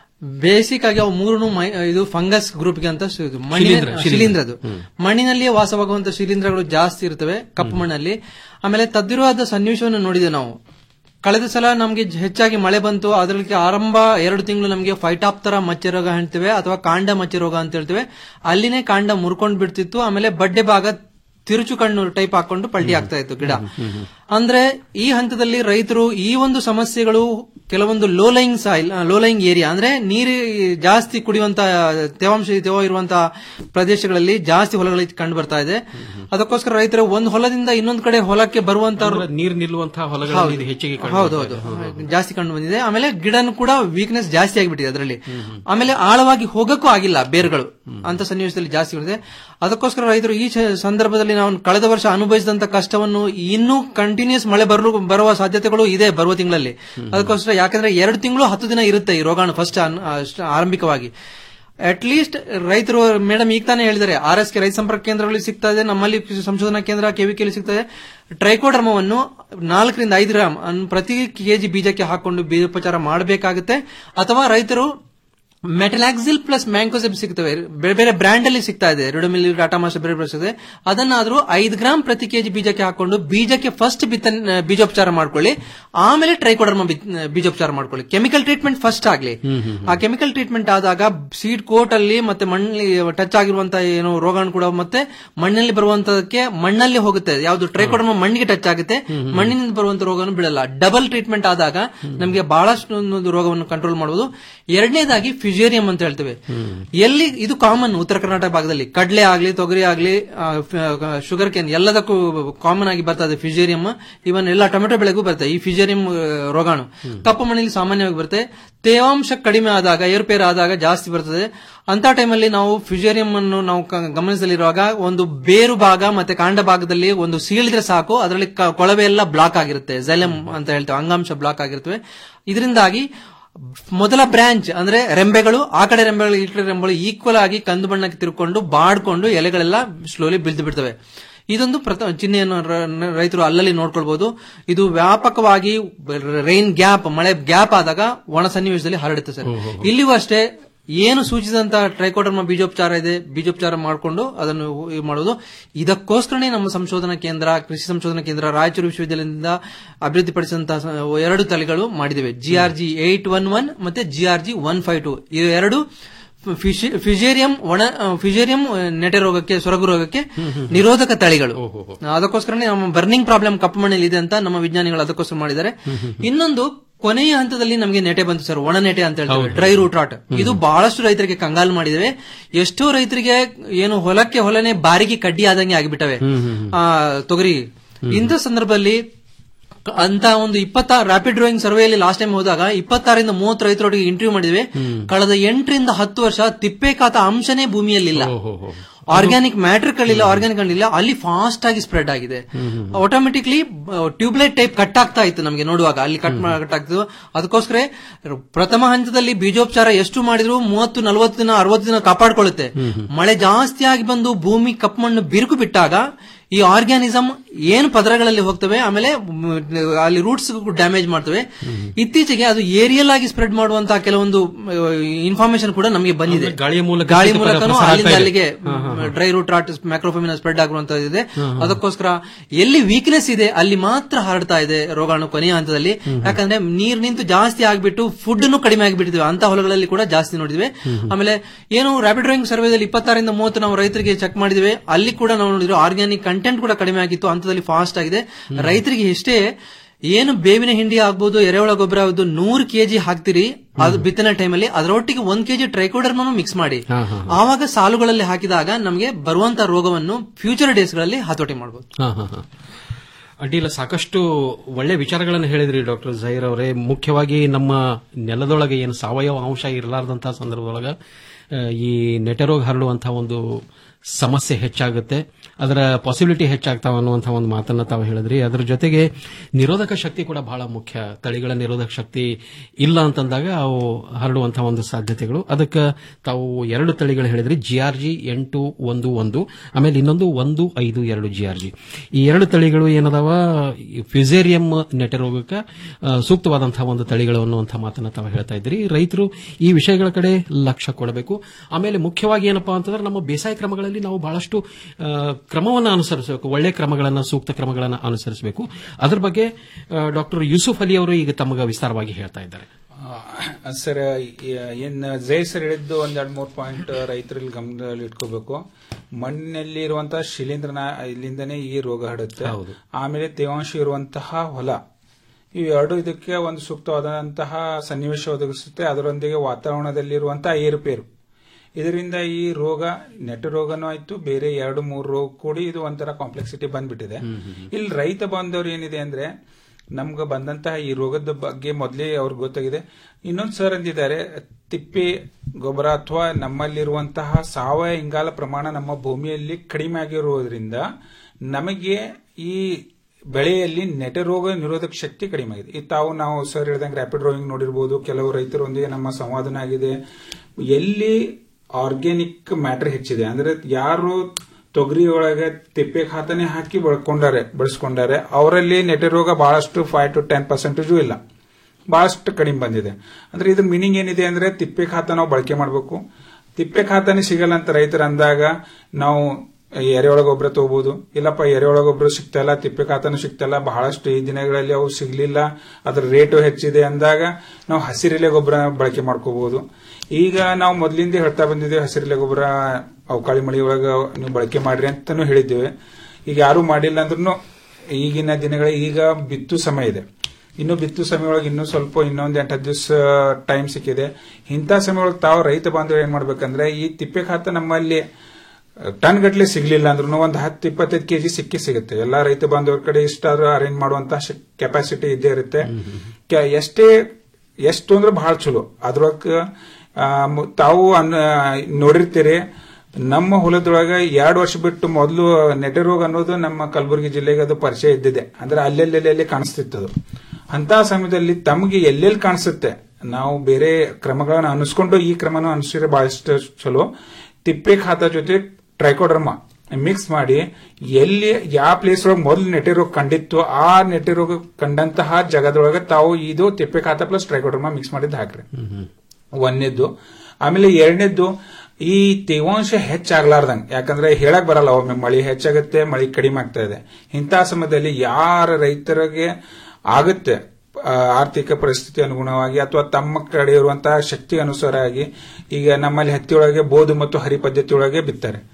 ಬೇಸಿಕ್ ಆಗಿ ಅವು ಮೂರು ಇದು ಫಂಗಸ್ ಗ್ರೂಪ್ಗೆ ಅಂತ ಸ- ಇದು ಮಣ್ಣಿನ ಶಿಲೀಂಧ್ರ, ಶಿಲೀಂಧ್ರ. ಶಿಲೀಂಧ್ರ ಅದು ಮಣ್ಣಿನಲ್ಲಿ ವಾಸವಾಗುವಂತ ಶಿಲೀಂಧ್ರಗಳು ಜಾಸ್ತಿ ಇರ್ತವೆ ಕಪ್ಪು ಮಣ್ಣಲ್ಲಿ ಆಮೇಲೆ ತದ್ವಿರುವಾದ ಸನ್ನಿವೇಶವನ್ನು ನೋಡಿದೆ ನಾವು ಕಳೆದ ಸಲ ನಮಗೆ ಹೆಚ್ಚಾಗಿ ಮಳೆ ಬಂತು ಅದರಲ್ಲಿ ಆರಂಭ ಎರಡು ತಿಂಗಳು ನಮಗೆ ಫೈಟಾಪ್ತರ ಮಚ್ಚೆ ರೋಗ ಹೇಳ್ತೇವೆ ಅಥವಾ ಕಾಂಡ ಮಚ್ಚೆ ರೋಗ ಅಂತ ಹೇಳ್ತೇವೆ ಅಲ್ಲಿನೇ ಕಾಂಡ ಮುರ್ಕೊಂಡ್ ಬಿಡ್ತಿತ್ತು ಆಮೇಲೆ ಬಡ್ಡೆ ಭಾಗ ತಿರುಚು ಕಣ್ಣು ಟೈಪ್ ಹಾಕೊಂಡು ಪಲ್ಟಿ ಆಗ್ತಾ ಇತ್ತು ಗಿಡ ಅಂದ್ರೆ ಈ ಹಂತದಲ್ಲಿ ರೈತರು ಈ ಒಂದು ಸಮಸ್ಯೆಗಳು ಕೆಲವೊಂದು low lying soil low lying area ಅಂದ್ರೆ ನೀರು ಜಾಸ್ತಿ ಕುಡಿಯುವಂತ ತೇವಾಂಶ ತೇವ ಇರುವಂತ ಪ್ರದೇಶಗಳಲ್ಲಿ ಜಾಸ್ತಿ ಹೊಲಗಳಲ್ಲಿ ಕಂಡು ಬರ್ತಾ ಇದೆ ಅದಕ್ಕೋಸ್ಕರ ರೈತರು ಒಂದು ಹೊಲದಿಂದ ಇನ್ನೊಂದು ಕಡೆ ಹೊಲಕ್ಕೆ ಬರುವಂತ ನೀರು ನಿಲ್ಲುವಂತಹ ಹೊಲಗಳಲ್ಲಿ ಇದು ಹೆಚ್ಚಿಗೆ ಕಂಡು ಹೌದು ಬರ್ತಾ ಹೌದು ಜಾಸ್ತಿ ಕಂಡು ಬಂದಿದೆ ಆಮೇಲೆ ಗಿಡನು ಕೂಡ ವೀಕ್ನೆಸ್ ಜಾಸ್ತಿ ಆಗಿಬಿಟ್ಟಿದೆ ಅದರಲ್ಲಿ ಆಮೇಲೆ ಆಳವಾಗಿ ಹೋಗಕ್ಕೂ ಆಗಿಲ್ಲ ಬೇರುಗಳು ಅಂತ ಸನ್ನಿವೇಶದಲ್ಲಿ ಜಾಸ್ತಿ ಇದೆ ಅದಕ್ಕೋಸ್ಕರ ರೈತರು ಈ ಸ- ಸಂದರ್ಭದಲ್ಲಿ ನಾವು ಕಳೆದ ವರ್ಷ ಅನುಭವಿಸಿದಂತ ಕಷ್ಟವನ್ನು ಇನ್ನೂ ಕಂಟಿನ್ಯೂಸ್ ಮಳೆ ಬರಲು ಬರುವ ಸಾಧ್ಯತೆಗಳು ಇದೆ ಬರುವ ತಿಂಗಳಲ್ಲಿ ಅದಕ್ಕೋಸ್ಕರ ಯಾಕಂದ್ರೆ ಎರಡು ತಿಂಗಳು ಹತ್ತು ದಿನ ಇರುತ್ತೆ ಈ ರೋಗಾಣು ಫಸ್ಟ್ ಆರಂಭಿಕವಾಗಿ ಅಟ್ ಲೀಸ್ಟ್ ರೈತರು ಮೇಡಮ್ ಈಗ ತಾನೇ ಹೇಳಿದ್ದಾರೆ ಆರ್ ಎಸ್ ಕೆ ರೈತ ಸಂಪರ್ಕ ಕೇಂದ್ರಗಳಲ್ಲಿ ಸಿಗ್ತಾ ಇದೆ ನಮ್ಮಲ್ಲಿ ಕೃಷಿ ಸಂಶೋಧನಾ ಕೇಂದ್ರ ಕೆವಿಕೆಯಲ್ಲಿ ಸಿಗ್ತದೆ ಟ್ರೈಕೋಡರ್ಮವನ್ನು ನಾಲ್ಕರಿಂದ ಐದು ಗ್ರಾಮ್ ಅನ್- ಪ್ರತಿ ಕೆಜಿ ಬೀಜಕ್ಕೆ ಹಾಕೊಂಡು ಬೀಜೋಪಚಾರ ಮಾಡಬೇಕಾಗುತ್ತೆ ಅಥವಾ ರೈತರು ಮೆಟಲಾಕ್ಸಿಲ್ ಪ್ಲಸ್ ಮ್ಯಾಂಕೋಸೆಬ್ ಸಿಗ್ತವೆ ಬೇರೆ ಬೇರೆ ಬ್ರ್ಯಾಂಡ್ ಅಲ್ಲಿ ಸಿಗ್ತಾ ಇದೆ ರಿಡಮಿಲ್ ಟಾಟಾ ಮಾಸ್ಟರ್ ಬೇರೆ ಬೇರೆ ಸಿಗ್ತದೆ ಅದನ್ನಾದ್ರೂ ಐದು ಗ್ರಾಮ್ ಪ್ರತಿ ಕೆಜಿ ಬೀಜಕ್ಕೆ ಹಾಕೊಂಡು ಬೀಜಕ್ಕೆ ಫಸ್ಟ್ ಬಿತ್ತನೆ ಬೀಜೋಪಚಾರ ಮಾಡ್ಕೊಳ್ಳಿ ಆಮೇಲೆ ಟ್ರೈಕೋಡರ್ಮ ಬಿತ್- ಬೀಜೋಪಚಾರ ಮಾಡ್ಕೊಳ್ಳಿ ಕೆಮಿಕಲ್ ಟ್ರೀಟ್ಮೆಂಟ್ ಫಸ್ಟ್ ಆಗ್ಲಿ ಆ ಕೆಮಿಕಲ್ ಟ್ರೀಟ್ಮೆಂಟ್ ಆದಾಗ ಸೀಡ್ ಕೋಟ್ ಅಲ್ಲಿ ಮತ್ತೆ ಮಣ್ಣಲ್ಲಿ ಟಚ್ ಆಗಿರುವಂತ ಏನು ರೋಗಾಣು ಕೂಡ ಮತ್ತೆ ಮಣ್ಣಲ್ಲಿ ಬರುವಂತದಕ್ಕೆ ಮಣ್ಣಲ್ಲಿ ಹೋಗುತ್ತೆ ಯಾವುದು ಟ್ರೈಕೋಡರ್ಮ ಮಣ್ಣಿಗೆ ಟಚ್ ಆಗುತ್ತೆ ಮಣ್ಣಿನಿಂದ ಬರುವಂತ ರೋಗವನ್ನು ಬಿಡಲ್ಲ ಡಬಲ್ ಟ್ರೀಟ್ಮೆಂಟ್ ಆದಾಗ ನಮಗೆ ಬಹಳಷ್ಟು ಒಂದು ರೋಗವನ್ನು ಕಂಟ್ರೋಲ್ ಮಾಡಬಹುದು ಎರಡನೇದಾಗಿ ಫಿಜೇರಿಯಂ ಅಂತ ಹೇಳ್ತೇವೆ ಎಲ್ಲಿ ಇದು ಕಾಮನ್ ಉತ್ತರ ಕರ್ನಾಟಕ ಭಾಗದಲ್ಲಿ ಕಡ್ಲೆ ಆಗ್ಲಿ ತೊಗರಿ ಆಗ್ಲಿ ಶುಗರ್ ಕೇನ್ ಎಲ್ಲದಕ್ಕೂ ಕಾಮನ್ ಆಗಿ ಬರ್ತದೆ ಫಿಜೇರಿಯಂ ಇವನ್ ಎಲ್ಲ ಟೊಮೆಟೊ ಬೆಳೆಗೂ ಬರ್ತದೆ ಈ ಫಿಜೇರಿಯಂ ಆ, ರೋಗಾಣು ಕಪ್ಪು ಮಣ್ಣಲ್ಲಿ ಸಾಮಾನ್ಯವಾಗಿ ಬರುತ್ತೆ ತೇವಾಂಶ ಕಡಿಮೆ ಆದಾಗ ಏರುಪೇರು ಆದಾಗ ಜಾಸ್ತಿ ಬರ್ತದೆ ಅಂತ ಟೈಮಲ್ಲಿ ನಾವು ಫಿಜೇರಿಯಂ ಅನ್ನು ನಾವು ಕ- ಗಮನಿಸಲಿರುವಾಗ ಒಂದು ಬೇರು ಭಾಗ ಮತ್ತೆ ಕಾಂಡ ಭಾಗದಲ್ಲಿ ಒಂದು ಸೀಳಿದ್ರೆ ಸಾಕು ಅದರಲ್ಲಿ ಕ- ಕೊಳವೆ ಎಲ್ಲ ಬ್ಲಾಕ್ ಆಗಿರುತ್ತೆ ಜೈಲಮ್ ಅಂತ ಹೇಳ್ತೇವೆ ಅಂಗಾಂಶ ಬ್ಲಾಕ್ ಆಗಿರ್ತವೆ ಇದರಿಂದಾಗಿ ಮೊದಲ ಬ್ರಾಂಚ್ ಅಂದ್ರೆ ರೆಂಬೆಗಳು ಆ ಕಡೆ ರೆಂಬೆಗಳು ಈ ಕಡೆ ರೆಂಬೆಗಳು ಈಕ್ವಲ್ ಆಗಿ ಕಂದು ಬಣ್ಣಕ್ಕೆ ತಿರ್ಕೊಂಡು ಬಾಡ್ಕೊಂಡು ಎಲೆಗಳೆಲ್ಲ ಸ್ಲೋಲಿ ಬಿದ್ದು ಬಿಡ್ತವೆ ಇದೊಂದು ಪ್ರಥ ಚಿಹ್ನೆಯನ್ನು ರ- ರೈತರು ಅಲ್ಲಲ್ಲಿ ನೋಡ್ಕೊಳ್ಬಹುದು ಇದು ವ್ಯಾಪಕವಾಗಿ ರೈನ್ ಗ್ಯಾಪ್ ಮಳೆ ಗ್ಯಾಪ್ ಆದಾಗ ಒಣ ಸನ್ನಿವೇಶದಲ್ಲಿ ಹರಡುತ್ತೆ ಸರ್ ಇಲ್ಲಿಯೂ ಅಷ್ಟೇ ಏನು ಸೂಚಿಸಿದಂತ ಟ್ರೈಕೋಡರ್ಮ ಬೀಜೋಪಚಾರ ಇದೆ ಬೀಜೋಪಚಾರ ಮಾಡಿಕೊಂಡು ಅದನ್ನು ಇದು ಮಾಡೋದು ಇದಕ್ಕೋಸ್ಕರನೇ ನಮ್ಮ ಸಂಶೋಧನಾ ಕೇಂದ್ರ ಕೃಷಿ ಸಂಶೋಧನಾ ಕೇಂದ್ರ ರಾಯಚೂರು ವಿಶ್ವವಿದ್ಯಾಲಯದಿಂದ ಅಭಿವೃದ್ಧಿಪಡಿಸಿದಂತಹ ಸ- ಎರಡು ತಳಿಗಳು ಮಾಡಿದಿವೆ ಜಿಆರ್ಜಿ ಏಟ್ ಒನ್ ಒನ್ ಮತ್ತೆ ಜಿಆರ್ಜಿ ಒನ್ ಫೈವ್ ಟು ಇವೆರಡು ಫಿಶಿ- ಫಿಜೇರಿಯಂ ಒಣ ಫಿಜೇರಿಯಂ ನೆಟೆ ರೋಗಕ್ಕೆ ಸೊರಗು ರೋಗಕ್ಕೆ ನಿರೋಧಕ ತಳಿಗಳು ಅದಕ್ಕೋಸ್ಕರನೇ ನಮ್ಮ ಬರ್ನಿಂಗ್ ಪ್ರಾಬ್ಲಮ್ ಕಪ್ಪು ಮಣ್ಣಲ್ಲಿ ಇದೆ ಅಂತ ನಮ್ಮ ವಿಜ್ಞಾನಿಗಳು ಅದಕ್ಕೋಸ್ಕರ ಮಾಡಿದ್ದಾರೆ ಇನ್ನೊಂದು ಕೊನೆಯ ಹಂತದಲ್ಲಿ ನಮಗೆ ನೆಟೆ ಬಂತು ಸರ್ ಒಣ ನೆಟೆ ಅಂತ ಹೇಳ್ತೇವೆ ಡ್ರೈ ರೂಟ್ ರಾಟ್ ಇದು ಬಹಳಷ್ಟು ರೈತರಿಗೆ ಕಂಗಾಲು ಮಾಡಿದ್ದೇವೆ ಎಷ್ಟೋ ರೈತರಿಗೆ ಏನು ಹೊಲಕ್ಕೆ ಹೊಲನೆ ಬಾರಿಗೆ ಕಡ್ಡಿ ಆದಂಗೆ ಆಗಿಬಿಟ್ಟವೆ ಆ ತೊಗರಿ ಇಂಥ ಸಂದರ್ಭದಲ್ಲಿ ಕ- ಅಂತ ಒಂದು ಇಪ್ಪತ್ತ ರ್ಯಾಪಿಡ್ ಡ್ರಾಯಿಂಗ್ ಸರ್ವೆಯಲ್ಲಿ ಲಾಸ್ಟ್ ಟೈಮ್ ಹೋದಾಗ ಇಪ್ಪತ್ತಾರರಿಂದ ಮೂವತ್ತು ರೈತರೊಟ್ಟಿಗೆ ಇಂಟರ್ವ್ಯೂ ಮಾಡಿದ್ವಿ ಕಳೆದ ಎಂಟರಿಂದ ಹತ್ತು ವರ್ಷ ತಿಪ್ಪೆ ಖಾತ ಅಂಶನೇ ಭೂಮಿಯಲ್ಲಿಲ್ಲ ಆರ್ಗ್ಯಾನಿಕ್ ಮ್ಯಾಟ್ರ್ ಗಳಿಲ್ಲ ಆರ್ಗ್ಯಾನಿಕ್ ಗಳಿಲ್ಲ ಅಲ್ಲಿ ಫಾಸ್ಟ್ ಆಗಿ ಸ್ಪ್ರೆಡ್ ಆಗಿದೆ ಆಟೋಮೆಟಿಕ್ಲಿ ಟ್ಯೂಬ್ಲೈಟ್ ಟೈಪ್ ಕಟ್ ಆಗ್ತಾ ಇತ್ತು ನಮಗೆ ನೋಡುವಾಗ ಅಲ್ಲಿ ಕಟ್ ಕಟ್ ಆಗ್ತಿತ್ತು ಅದಕ್ಕೋಸ್ಕರ ಪ್ರಥಮ ಹಂತದಲ್ಲಿ ಬೀಜೋಪಚಾರ ಎಷ್ಟು ಮಾಡಿದ್ರು ಮೂವತ್ತು ನಲವತ್ತು ದಿನ ಅರವತ್ತು ದಿನ ಕಾಪಾಡ್ಕೊಳ್ಳುತ್ತೆ ಮಳೆ ಜಾಸ್ತಿ ಆಗಿ ಬಂದು ಭೂಮಿ ಕಪ್ಪು ಮಣ್ಣು ಬಿರುಕು ಬಿಟ್ಟಾಗ ಈ ಆರ್ಗ್ಯಾನಿಸಮ್ ಏನು ಪದರಗಳಲ್ಲಿ ಹೋಗ್ತವೆ ಆಮೇಲೆ ಮ್, ಅಲ್ಲಿ ರೂಟ್ಸ್ ಡ್ಯಾಮೇಜ್ ಮಾಡ್ತವೆ ಇತ್ತೀಚೆಗೆ ಅದು ಏರಿಯಲ್ ಆಗಿ ಸ್ಪ್ರೆಡ್ ಮಾಡುವಂತಹ ಕೆಲವೊಂದು ಇನ್ಫಾರ್ಮೇಶನ್ ಕೂಡ ನಮಗೆ ಬಂದಿದೆ ಅಂದ್ರೆ ಗಾಳಿಯ ಮೂಲಕ ಗಾಳಿ ಶೀತ ಮೂಲಕನೂ ಪ್ರಸಾರ ಆಗ್ತಾ ಅಲ್ಲಿಂದ ಇದೆ. ಅಲ್ಲಿಗೆ ಹಾ, ಹಾ, ಹಾ. ಡ್ರೈ ರೂಟ್ ರಾಟ್ ಮ್ಯಾಕ್ರೋಫೆಮಿನ ಸ್ಪ್ರೆಡ್ ಆಗುವಂತದ್ದು ಅದಕ್ಕೋಸ್ಕರ ಎಲ್ಲಿ ವೀಕ್ನೆಸ್ ಇದೆ ಅಲ್ಲಿ ಮಾತ್ರ ಹರಡ್ತಾ ಇದೆ ರೋಗಾಣು ಕೊನೆಯ ಹಂತದಲ್ಲಿ ಯಾಕಂದ್ರೆ ನೀರ್ ನಿಂತು ಜಾಸ್ತಿ ಆಗ್ಬಿಟ್ಟು ಫುಡ್ ಕಡಿಮೆ ಆಗಿಬಿಟ್ಟಿದ್ವಿ ಅಂತ ಹೊಲಗಳಲ್ಲಿ ಕೂಡ ಜಾಸ್ತಿ ನೋಡಿದ್ವಿ ಆಮೇಲೆ ಏನು ರ್ಯಾಪಿಡ್ ಡ್ರಾಯಿಂಗ್ ಸರ್ವೇದಲ್ಲಿ ಇಪ್ಪತ್ತಾರಿಂದ ಮೂವತ್ತು ನಾವು ರೈತರಿಗೆ ಚೆಕ್ ಮಾಡಿದ್ವಿ ಅಲ್ಲಿ ಕೂಡ ನಾವು ನೋಡಿದ್ರು ಆರ್ಗ್ಯಾನಿಕ್ ಕಂಟೆಂಟ್ ಕೂಡ ಕಡಿಮೆ ಆಗಿತ್ತು ಹಂತದಲ್ಲಿ ಫಾಸ್ಟ್ ಆಗಿದೆ ರೈತರಿಗೆ ಎಷ್ಟೇ ಏನು ಬೇವಿನ ಹಿಂಡಿ ಆಗ್ಬೋದು ಎರೆಹುಳ ಗೊಬ್ಬರ ಆಗ್ಬೋದು ನೂರು ಕೆಜಿ ಹಾಕ್ತಿರಿ ಅದು ಬಿತ್ತನೆ ಟೈಮಲ್ಲಿ ಅದರೊಟ್ಟಿಗೆ ಒಂದ್ ಕೆಜಿ ಟ್ರೈಕೋಡರ್ಮನು ಮಿಕ್ಸ್ ಮಾಡಿ ಆವಾಗ ಸಾಲುಗಳಲ್ಲಿ ಹಾಕಿದಾಗ ನಮಗೆ ಬರುವಂತ ರೋಗವನ್ನು ಫ್ಯೂಚರ್ ಡೇಸ್ ಗಳಲ್ಲಿ ಹತೋಟಿ ಮಾಡಬಹುದು ಹಾ, ಹಾ, ಹಾ. ಅಡ್ಡಿಲ್ಲ ಸಾಕಷ್ಟು ಒಳ್ಳೆ ವಿಚಾರಗಳನ್ನು ಹೇಳಿದ್ರಿ ಡಾಕ್ಟರ್ ಜಹೀರ್ ಅವರೇ ಮುಖ್ಯವಾಗಿ ನಮ್ಮ ನೆಲದೊಳಗೆ ಏನು ಸಾವಯವ ಅಂಶ ಇರಲಾರ್ದಂತಹ ಸಂದರ್ಭದೊಳಗ ಆ, ಈ ನೆಟರೋಗ ಹರಡುವಂತಹ ಒಂದು ಸಮಸ್ಯೆ ಹೆಚ್ಚಾಗುತ್ತೆ ಅದರ ಪಾಸಿಬಿಲಿಟಿ ಹೆಚ್ಚಾಗ್ತಾವ ಅನ್ನುವಂತಹ ಒಂದು ಮಾತನ್ನ ತಾವು ಹೇಳಿದ್ರಿ ಅದರ ಜೊತೆಗೆ ನಿರೋಧಕ ಶಕ್ತಿ ಕೂಡ ಬಹಳ ಮುಖ್ಯ ತಳಿಗಳ ನಿರೋಧಕ ಶಕ್ತಿ ಇಲ್ಲ ಅಂತಂದಾಗ ಅವು ಹರಡುವಂತಹ ಒಂದು ಸಾಧ್ಯತೆಗಳು ಅದಕ್ಕೆ ತಾವು ಎರಡು ತಳಿಗಳು ಹೇಳಿದ್ರಿ ಜಿಆರ್ಜಿ ಎಂಟು ಒಂದು ಒಂದು ಆಮೇಲೆ ಇನ್ನೊಂದು ಒಂದು ಐದು ಎರಡು ಜಿಆರ್ಜಿ ಈ ಎರಡು ತಳಿಗಳು ಏನದಾವ ಫಿಸೇರಿಯಂ ನೆಟರೋಗಕ್ಕೆ ಆ, ಸೂಕ್ತವಾದಂತಹ ಒಂದು ತಳಿಗಳು ಅನ್ನುವಂತಹ ಮಾತನ್ನ ತಾವು ಹೇಳ್ತಾ ಇದ್ರಿ ರೈತರು ಈ ವಿಷಯಗಳ ಕಡೆ ಲಕ್ಷ್ಯ ಕೊಡಬೇಕು ಆಮೇಲೆ ಮುಖ್ಯವಾಗಿ ಏನಪ್ಪಾ ಅಂತಂದ್ರೆ ನಮ್ಮ ಬೇಸಾಯ ಕ್ರಮಗಳಲ್ಲಿ ನಾವು ಬಹಳಷ್ಟು ಆ, ಕ್ರಮವನ್ನು ಅನುಸರಿಸಬೇಕು ಒಳ್ಳೆ ಕ್ರಮಗಳನ್ನು ಸೂಕ್ತ ಕ್ರಮಗಳನ್ನು ಅನುಸರಿಸಬೇಕು ಅದ್ರ ಬಗ್ಗೆ ಡಾಕ್ಟರ್ ಯೂಸುಫ್ ಅಲಿ ಅವರು ಈಗ ತಮಗೆ ವಿಸ್ತಾರವಾಗಿ ಹೇಳ್ತಾ ಇದ್ದಾರೆ ಆ, ಸರ್ ಈ- ಏನ್ ಜೈ ಸರ್ ಹೇಳಿದ್ದು ಒಂದ್ ಎರಡ್ ಮೂರ್ ಪಾಯಿಂಟ್ ರೈತರಲ್ಲಿ ಗಮನದಲ್ಲಿ ಇಟ್ಕೋಬೇಕು ಮಣ್ಣಿನಲ್ಲಿ ಇರುವಂತಹ ಶಿಲೀಂಧ್ರನ ಇಲ್ಲಿಂದನೇ ಈ ರೋಗ ಹರಡುತ್ತೆ ಆಮೇಲೆ ತೇವಾಂಶ ಇರುವಂತಹ ಹೊಲ ಇವೆರಡು ಇದಕ್ಕೆ ಒಂದು ಸೂಕ್ತವಾದಂತಹ ಸನ್ನಿವೇಶ ಒದಗಿಸುತ್ತೆ ಅದರೊಂದಿಗೆ ವಾತಾವರಣದಲ್ಲಿರುವಂತಹ ಏರುಪೇರು ಇದರಿಂದ ಈ ರೋಗ ನೆಟ್ ರೋಗನೂ ಆಯ್ತು ಬೇರೆ ಎರಡು ಮೂರು ರೋಗ ಕೂಡಿ ಇದು ಒಂಥರ ಕಾಂಪ್ಲೆಕ್ಸಿಟಿ ಬಂದ್ಬಿಟ್ಟಿದೆ ಇಲ್ಲಿ ರೈತ ಬಾಂಧವರು ಏನಿದೆ ಅಂದ್ರೆ ನಮ್ಗೆ ಬಂದಂತಹ ಈ ರೋಗದ ಬಗ್ಗೆ ಮೊದಲೇ ಅವ್ರಿಗೆ ಗೊತ್ತಾಗಿದೆ ಇನ್ನೊಂದು ಸರ್ ಅಂದಿದ್ದಾರೆ ತಿಪ್ಪೆ ಗೊಬ್ಬರ ಅಥವಾ ನಮ್ಮಲ್ಲಿರುವಂತಹ ಸಾವಯವ ಇಂಗಾಲ ಪ್ರಮಾಣ ನಮ್ಮ ಭೂಮಿಯಲ್ಲಿ ಕಡಿಮೆ ಆಗಿರುವುದರಿಂದ ನಮಗೆ ಈ ಬೆಳೆಯಲ್ಲಿ ನೆಟ ರೋಗ ನಿರೋಧಕ ಶಕ್ತಿ ಕಡಿಮೆ ಆಗಿದೆ ಈ ತಾವು ನಾವು ಸರ್ ಹೇಳಿದಂಗೆ ರ್ಯಾಪಿಡ್ ರೋಯಿಂಗ್ ನೋಡಿರ್ಬೋದು ಕೆಲವು ರೈತರೊಂದಿಗೆ ನಮ್ಮ ಸಂವಾದನ ಆಗಿದೆ ಎಲ್ಲಿ ಆರ್ಗ್ಯಾನಿಕ್ ಮ್ಯಾಟರ್ ಹೆಚ್ಚಿದೆ ಅಂದ್ರೆ ಯಾರು ತೊಗರಿ ಒಳಗೆ ತಿಪ್ಪೆ ಖಾತನೆ ಹಾಕಿ ಬಳಕೊಂಡಾರೆ ಬಳಸ್ಕೊಂಡಾರೆ ಅವರಲ್ಲಿ ನೆಟೆ ರೋಗ ಬಹಳಷ್ಟು ಫೈವ್ ಟು ಟೆನ್ ಪರ್ಸೆಂಟೇಜು ಇಲ್ಲ ಬಹಳಷ್ಟು ಕಡಿಮೆ ಬಂದಿದೆ ಅಂದ್ರೆ ಇದ್ರ ಮೀನಿಂಗ್ ಏನಿದೆ ಅಂದ್ರೆ ತಿಪ್ಪೆ ಖಾತ ನಾವು ಬಳಕೆ ಮಾಡಬೇಕು ತಿಪ್ಪೆ ಖಾತನೇ ಸಿಗಲ್ಲ ಅಂತ ರೈತರು ಅಂದಾಗ ನಾವು ಎರೆಹುಳ ಗೊಬ್ಬರ ತಗೋಬಹುದು ಇಲ್ಲಪ್ಪ ಎರೆಹುಳ ಗೊಬ್ಬರ ಸಿಗ್ತಲ್ಲ ತಿಪ್ಪೆ ಖಾತನೂ ಸಿಗ್ತಲ್ಲ ಬಹಳಷ್ಟು ಈ ದಿನಗಳಲ್ಲಿ ಅವು ಸಿಗ್ಲಿಲ್ಲ ಅದ್ರ ರೇಟು ಹೆಚ್ಚಿದೆ ಅಂದಾಗ ನಾವು ಹಸಿರೆಲೆ ಗೊಬ್ಬರ ಬಳಕೆ ಮಾಡ್ಕೋಬಹುದು ಈಗ ನಾವು ಮೊದಲಿಂದ ಹೇಳ್ತಾ ಬಂದಿದ್ದೇವೆ ಹಸಿರೆಲೆ ಗೊಬ್ಬರ ಅವಕಾಳಿ ಮಳಿ ಒಳಗ ನೀವು ಬಳಕೆ ಮಾಡ್ರಿ ಅಂತಾನು ಹೇಳಿದ್ದೇವೆ ಈಗ ಯಾರು ಮಾಡಿಲ್ಲ ಅಂದ್ರೂ ಈಗಿನ ದಿನಗಳ ಈಗ ಬಿತ್ತು ಸಮಯ ಇದೆ ಇನ್ನು ಬಿತ್ತು ಸಮಯ ಒಳಗೆ ಇನ್ನೂ ಸ್ವಲ್ಪ ಇನ್ನೊಂದ್ ಎಂಟು ಹತ್ತು ದಿವಸ ಟೈಮ್ ಸಿಕ್ಕಿದೆ ಇಂಥ ಸಮಯ ಒಳಗೆ ತಾವು ರೈತ ಬಾಂಧವರು ಏನ್ ಮಾಡ್ಬೇಕಂದ್ರೆ ಈ ತಿಪ್ಪೆ ಖಾತ ನಮ್ಮಲ್ಲಿ ಟನ್ ಗಟ್ಲೆ ಸಿಗ್ಲಿಲ್ಲ ಅಂದ್ರೂ ಒಂದು ಹತ್ತು ಇಪ್ಪತ್ತೈದು ಕೆಜಿ ಸಿಕ್ಕಿ ಸಿಗುತ್ತೆ ಎಲ್ಲಾ ರೈತ ಬಾಂಧವರ ಕಡೆ ಇಷ್ಟಾದ್ರೂ ಅರೇಂಜ್ ಮಾಡುವಂತ ಕೆಪಾಸಿಟಿ ಇದ್ದೇ ಇರುತ್ತೆ ಕೆ- ಎಷ್ಟೇ ಎಷ್ಟು ಅಂದ್ರೆ ಬಹಳ ಚಲೋ ಅದ್ರೊಳಗ ಆ, ಮು- ತಾವು ಅನ್- ನೋಡಿರ್ತೀರಿ ನಮ್ಮ ಹೊಲದೊಳಗ ಎರಡು ವರ್ಷ ಬಿಟ್ಟು ಮೊದಲು ನೆಟೆ ರೋಗ ಅನ್ನೋದು ನಮ್ಮ ಕಲಬುರಗಿ ಜಿಲ್ಲೆಗೆ ಅದು ಪರಿಚಯ ಇದ್ದಿದೆ ಅಂದ್ರೆ ಅಲ್ಲೆಲ್ಲೆಲ್ಲಿ ಕಾಣಿಸ್ತಿತ್ತು ಅದು ಅಂತ ಸಮಯದಲ್ಲಿ ತಮಗೆ ಎಲ್ಲೆಲ್ಲಿ ಕಾಣಿಸುತ್ತೆ ನಾವು ಬೇರೆ ಕ್ರಮಗಳನ್ನ ಅನುಸ್ಕೊಂಡು ಈ ಕ್ರಮನ ಅನುಸರಿಸಿದ್ರೆ ಬಹಳಷ್ಟು ಚಲೋ ತಿಪ್ಪೆ ಖಾತ ಜೊತೆ ಟ್ರೈಕೋಡರ್ಮಾ ಮಿಕ್ಸ್ ಮಾಡಿ ಎಲ್ಲಿ ಯಾವ ಪ್ಲೇಸ್ ಒಳಗೆ ಮೊದಲು ನೆಟೆ ರೋಗ ಕಂಡಿತ್ತು ಆ ನೆಟೆ ರೋಗ ಕಂಡಂತಹ ಜಾಗದೊಳಗೆ ತಾವು ಇದು ತಿಪ್ಪೆ ಖಾತ ಪ್ಲಸ್ ಟ್ರೈಕೋಡರ್ಮಾ ಮಿಕ್ಸ್ ಮಾಡಿದ್ದು ಹಾಕ್ರಿ ಒಂದನೇದ್ದು ಆಮೇಲೆ ಎರಡನೇದ್ದು ಈ ತೇವಾಂಶ ಹೆಚ್ಚಾಗ್ಲಾರ್ದಂಗ್ ಯಾಕಂದ್ರೆ ಹೇಳಕ್ ಬರಲ್ಲ ಒಮ್ಮೆ ಮಳಿ ಹೆಚ್ಚಾಗುತ್ತೆ ಮಳಿ ಕಡಿಮೆ ಆಗ್ತಾ ಇದೆ ಇಂಥ ಸಮಯದಲ್ಲಿ ಯಾರ ರೈತರಿಗೆ ಆಗುತ್ತೆ ಆ, ಆರ್ಥಿಕ ಪರಿಸ್ಥಿತಿ ಅನುಗುಣವಾಗಿ ಅಥವಾ ತಮ್ಮ ಕಡೆ ಇರುವಂತಹ ಶಕ್ತಿ ಅನುಸಾರ ಆಗಿ ಈಗ ನಮ್ಮಲ್ಲಿ ಹತ್ತಿ ಒಳಗೆ ಬೋದು ಮತ್ತು ಹರಿ ಪದ್ಧತಿ ಒಳಗೆ ಬಿತ್ತಾರೆ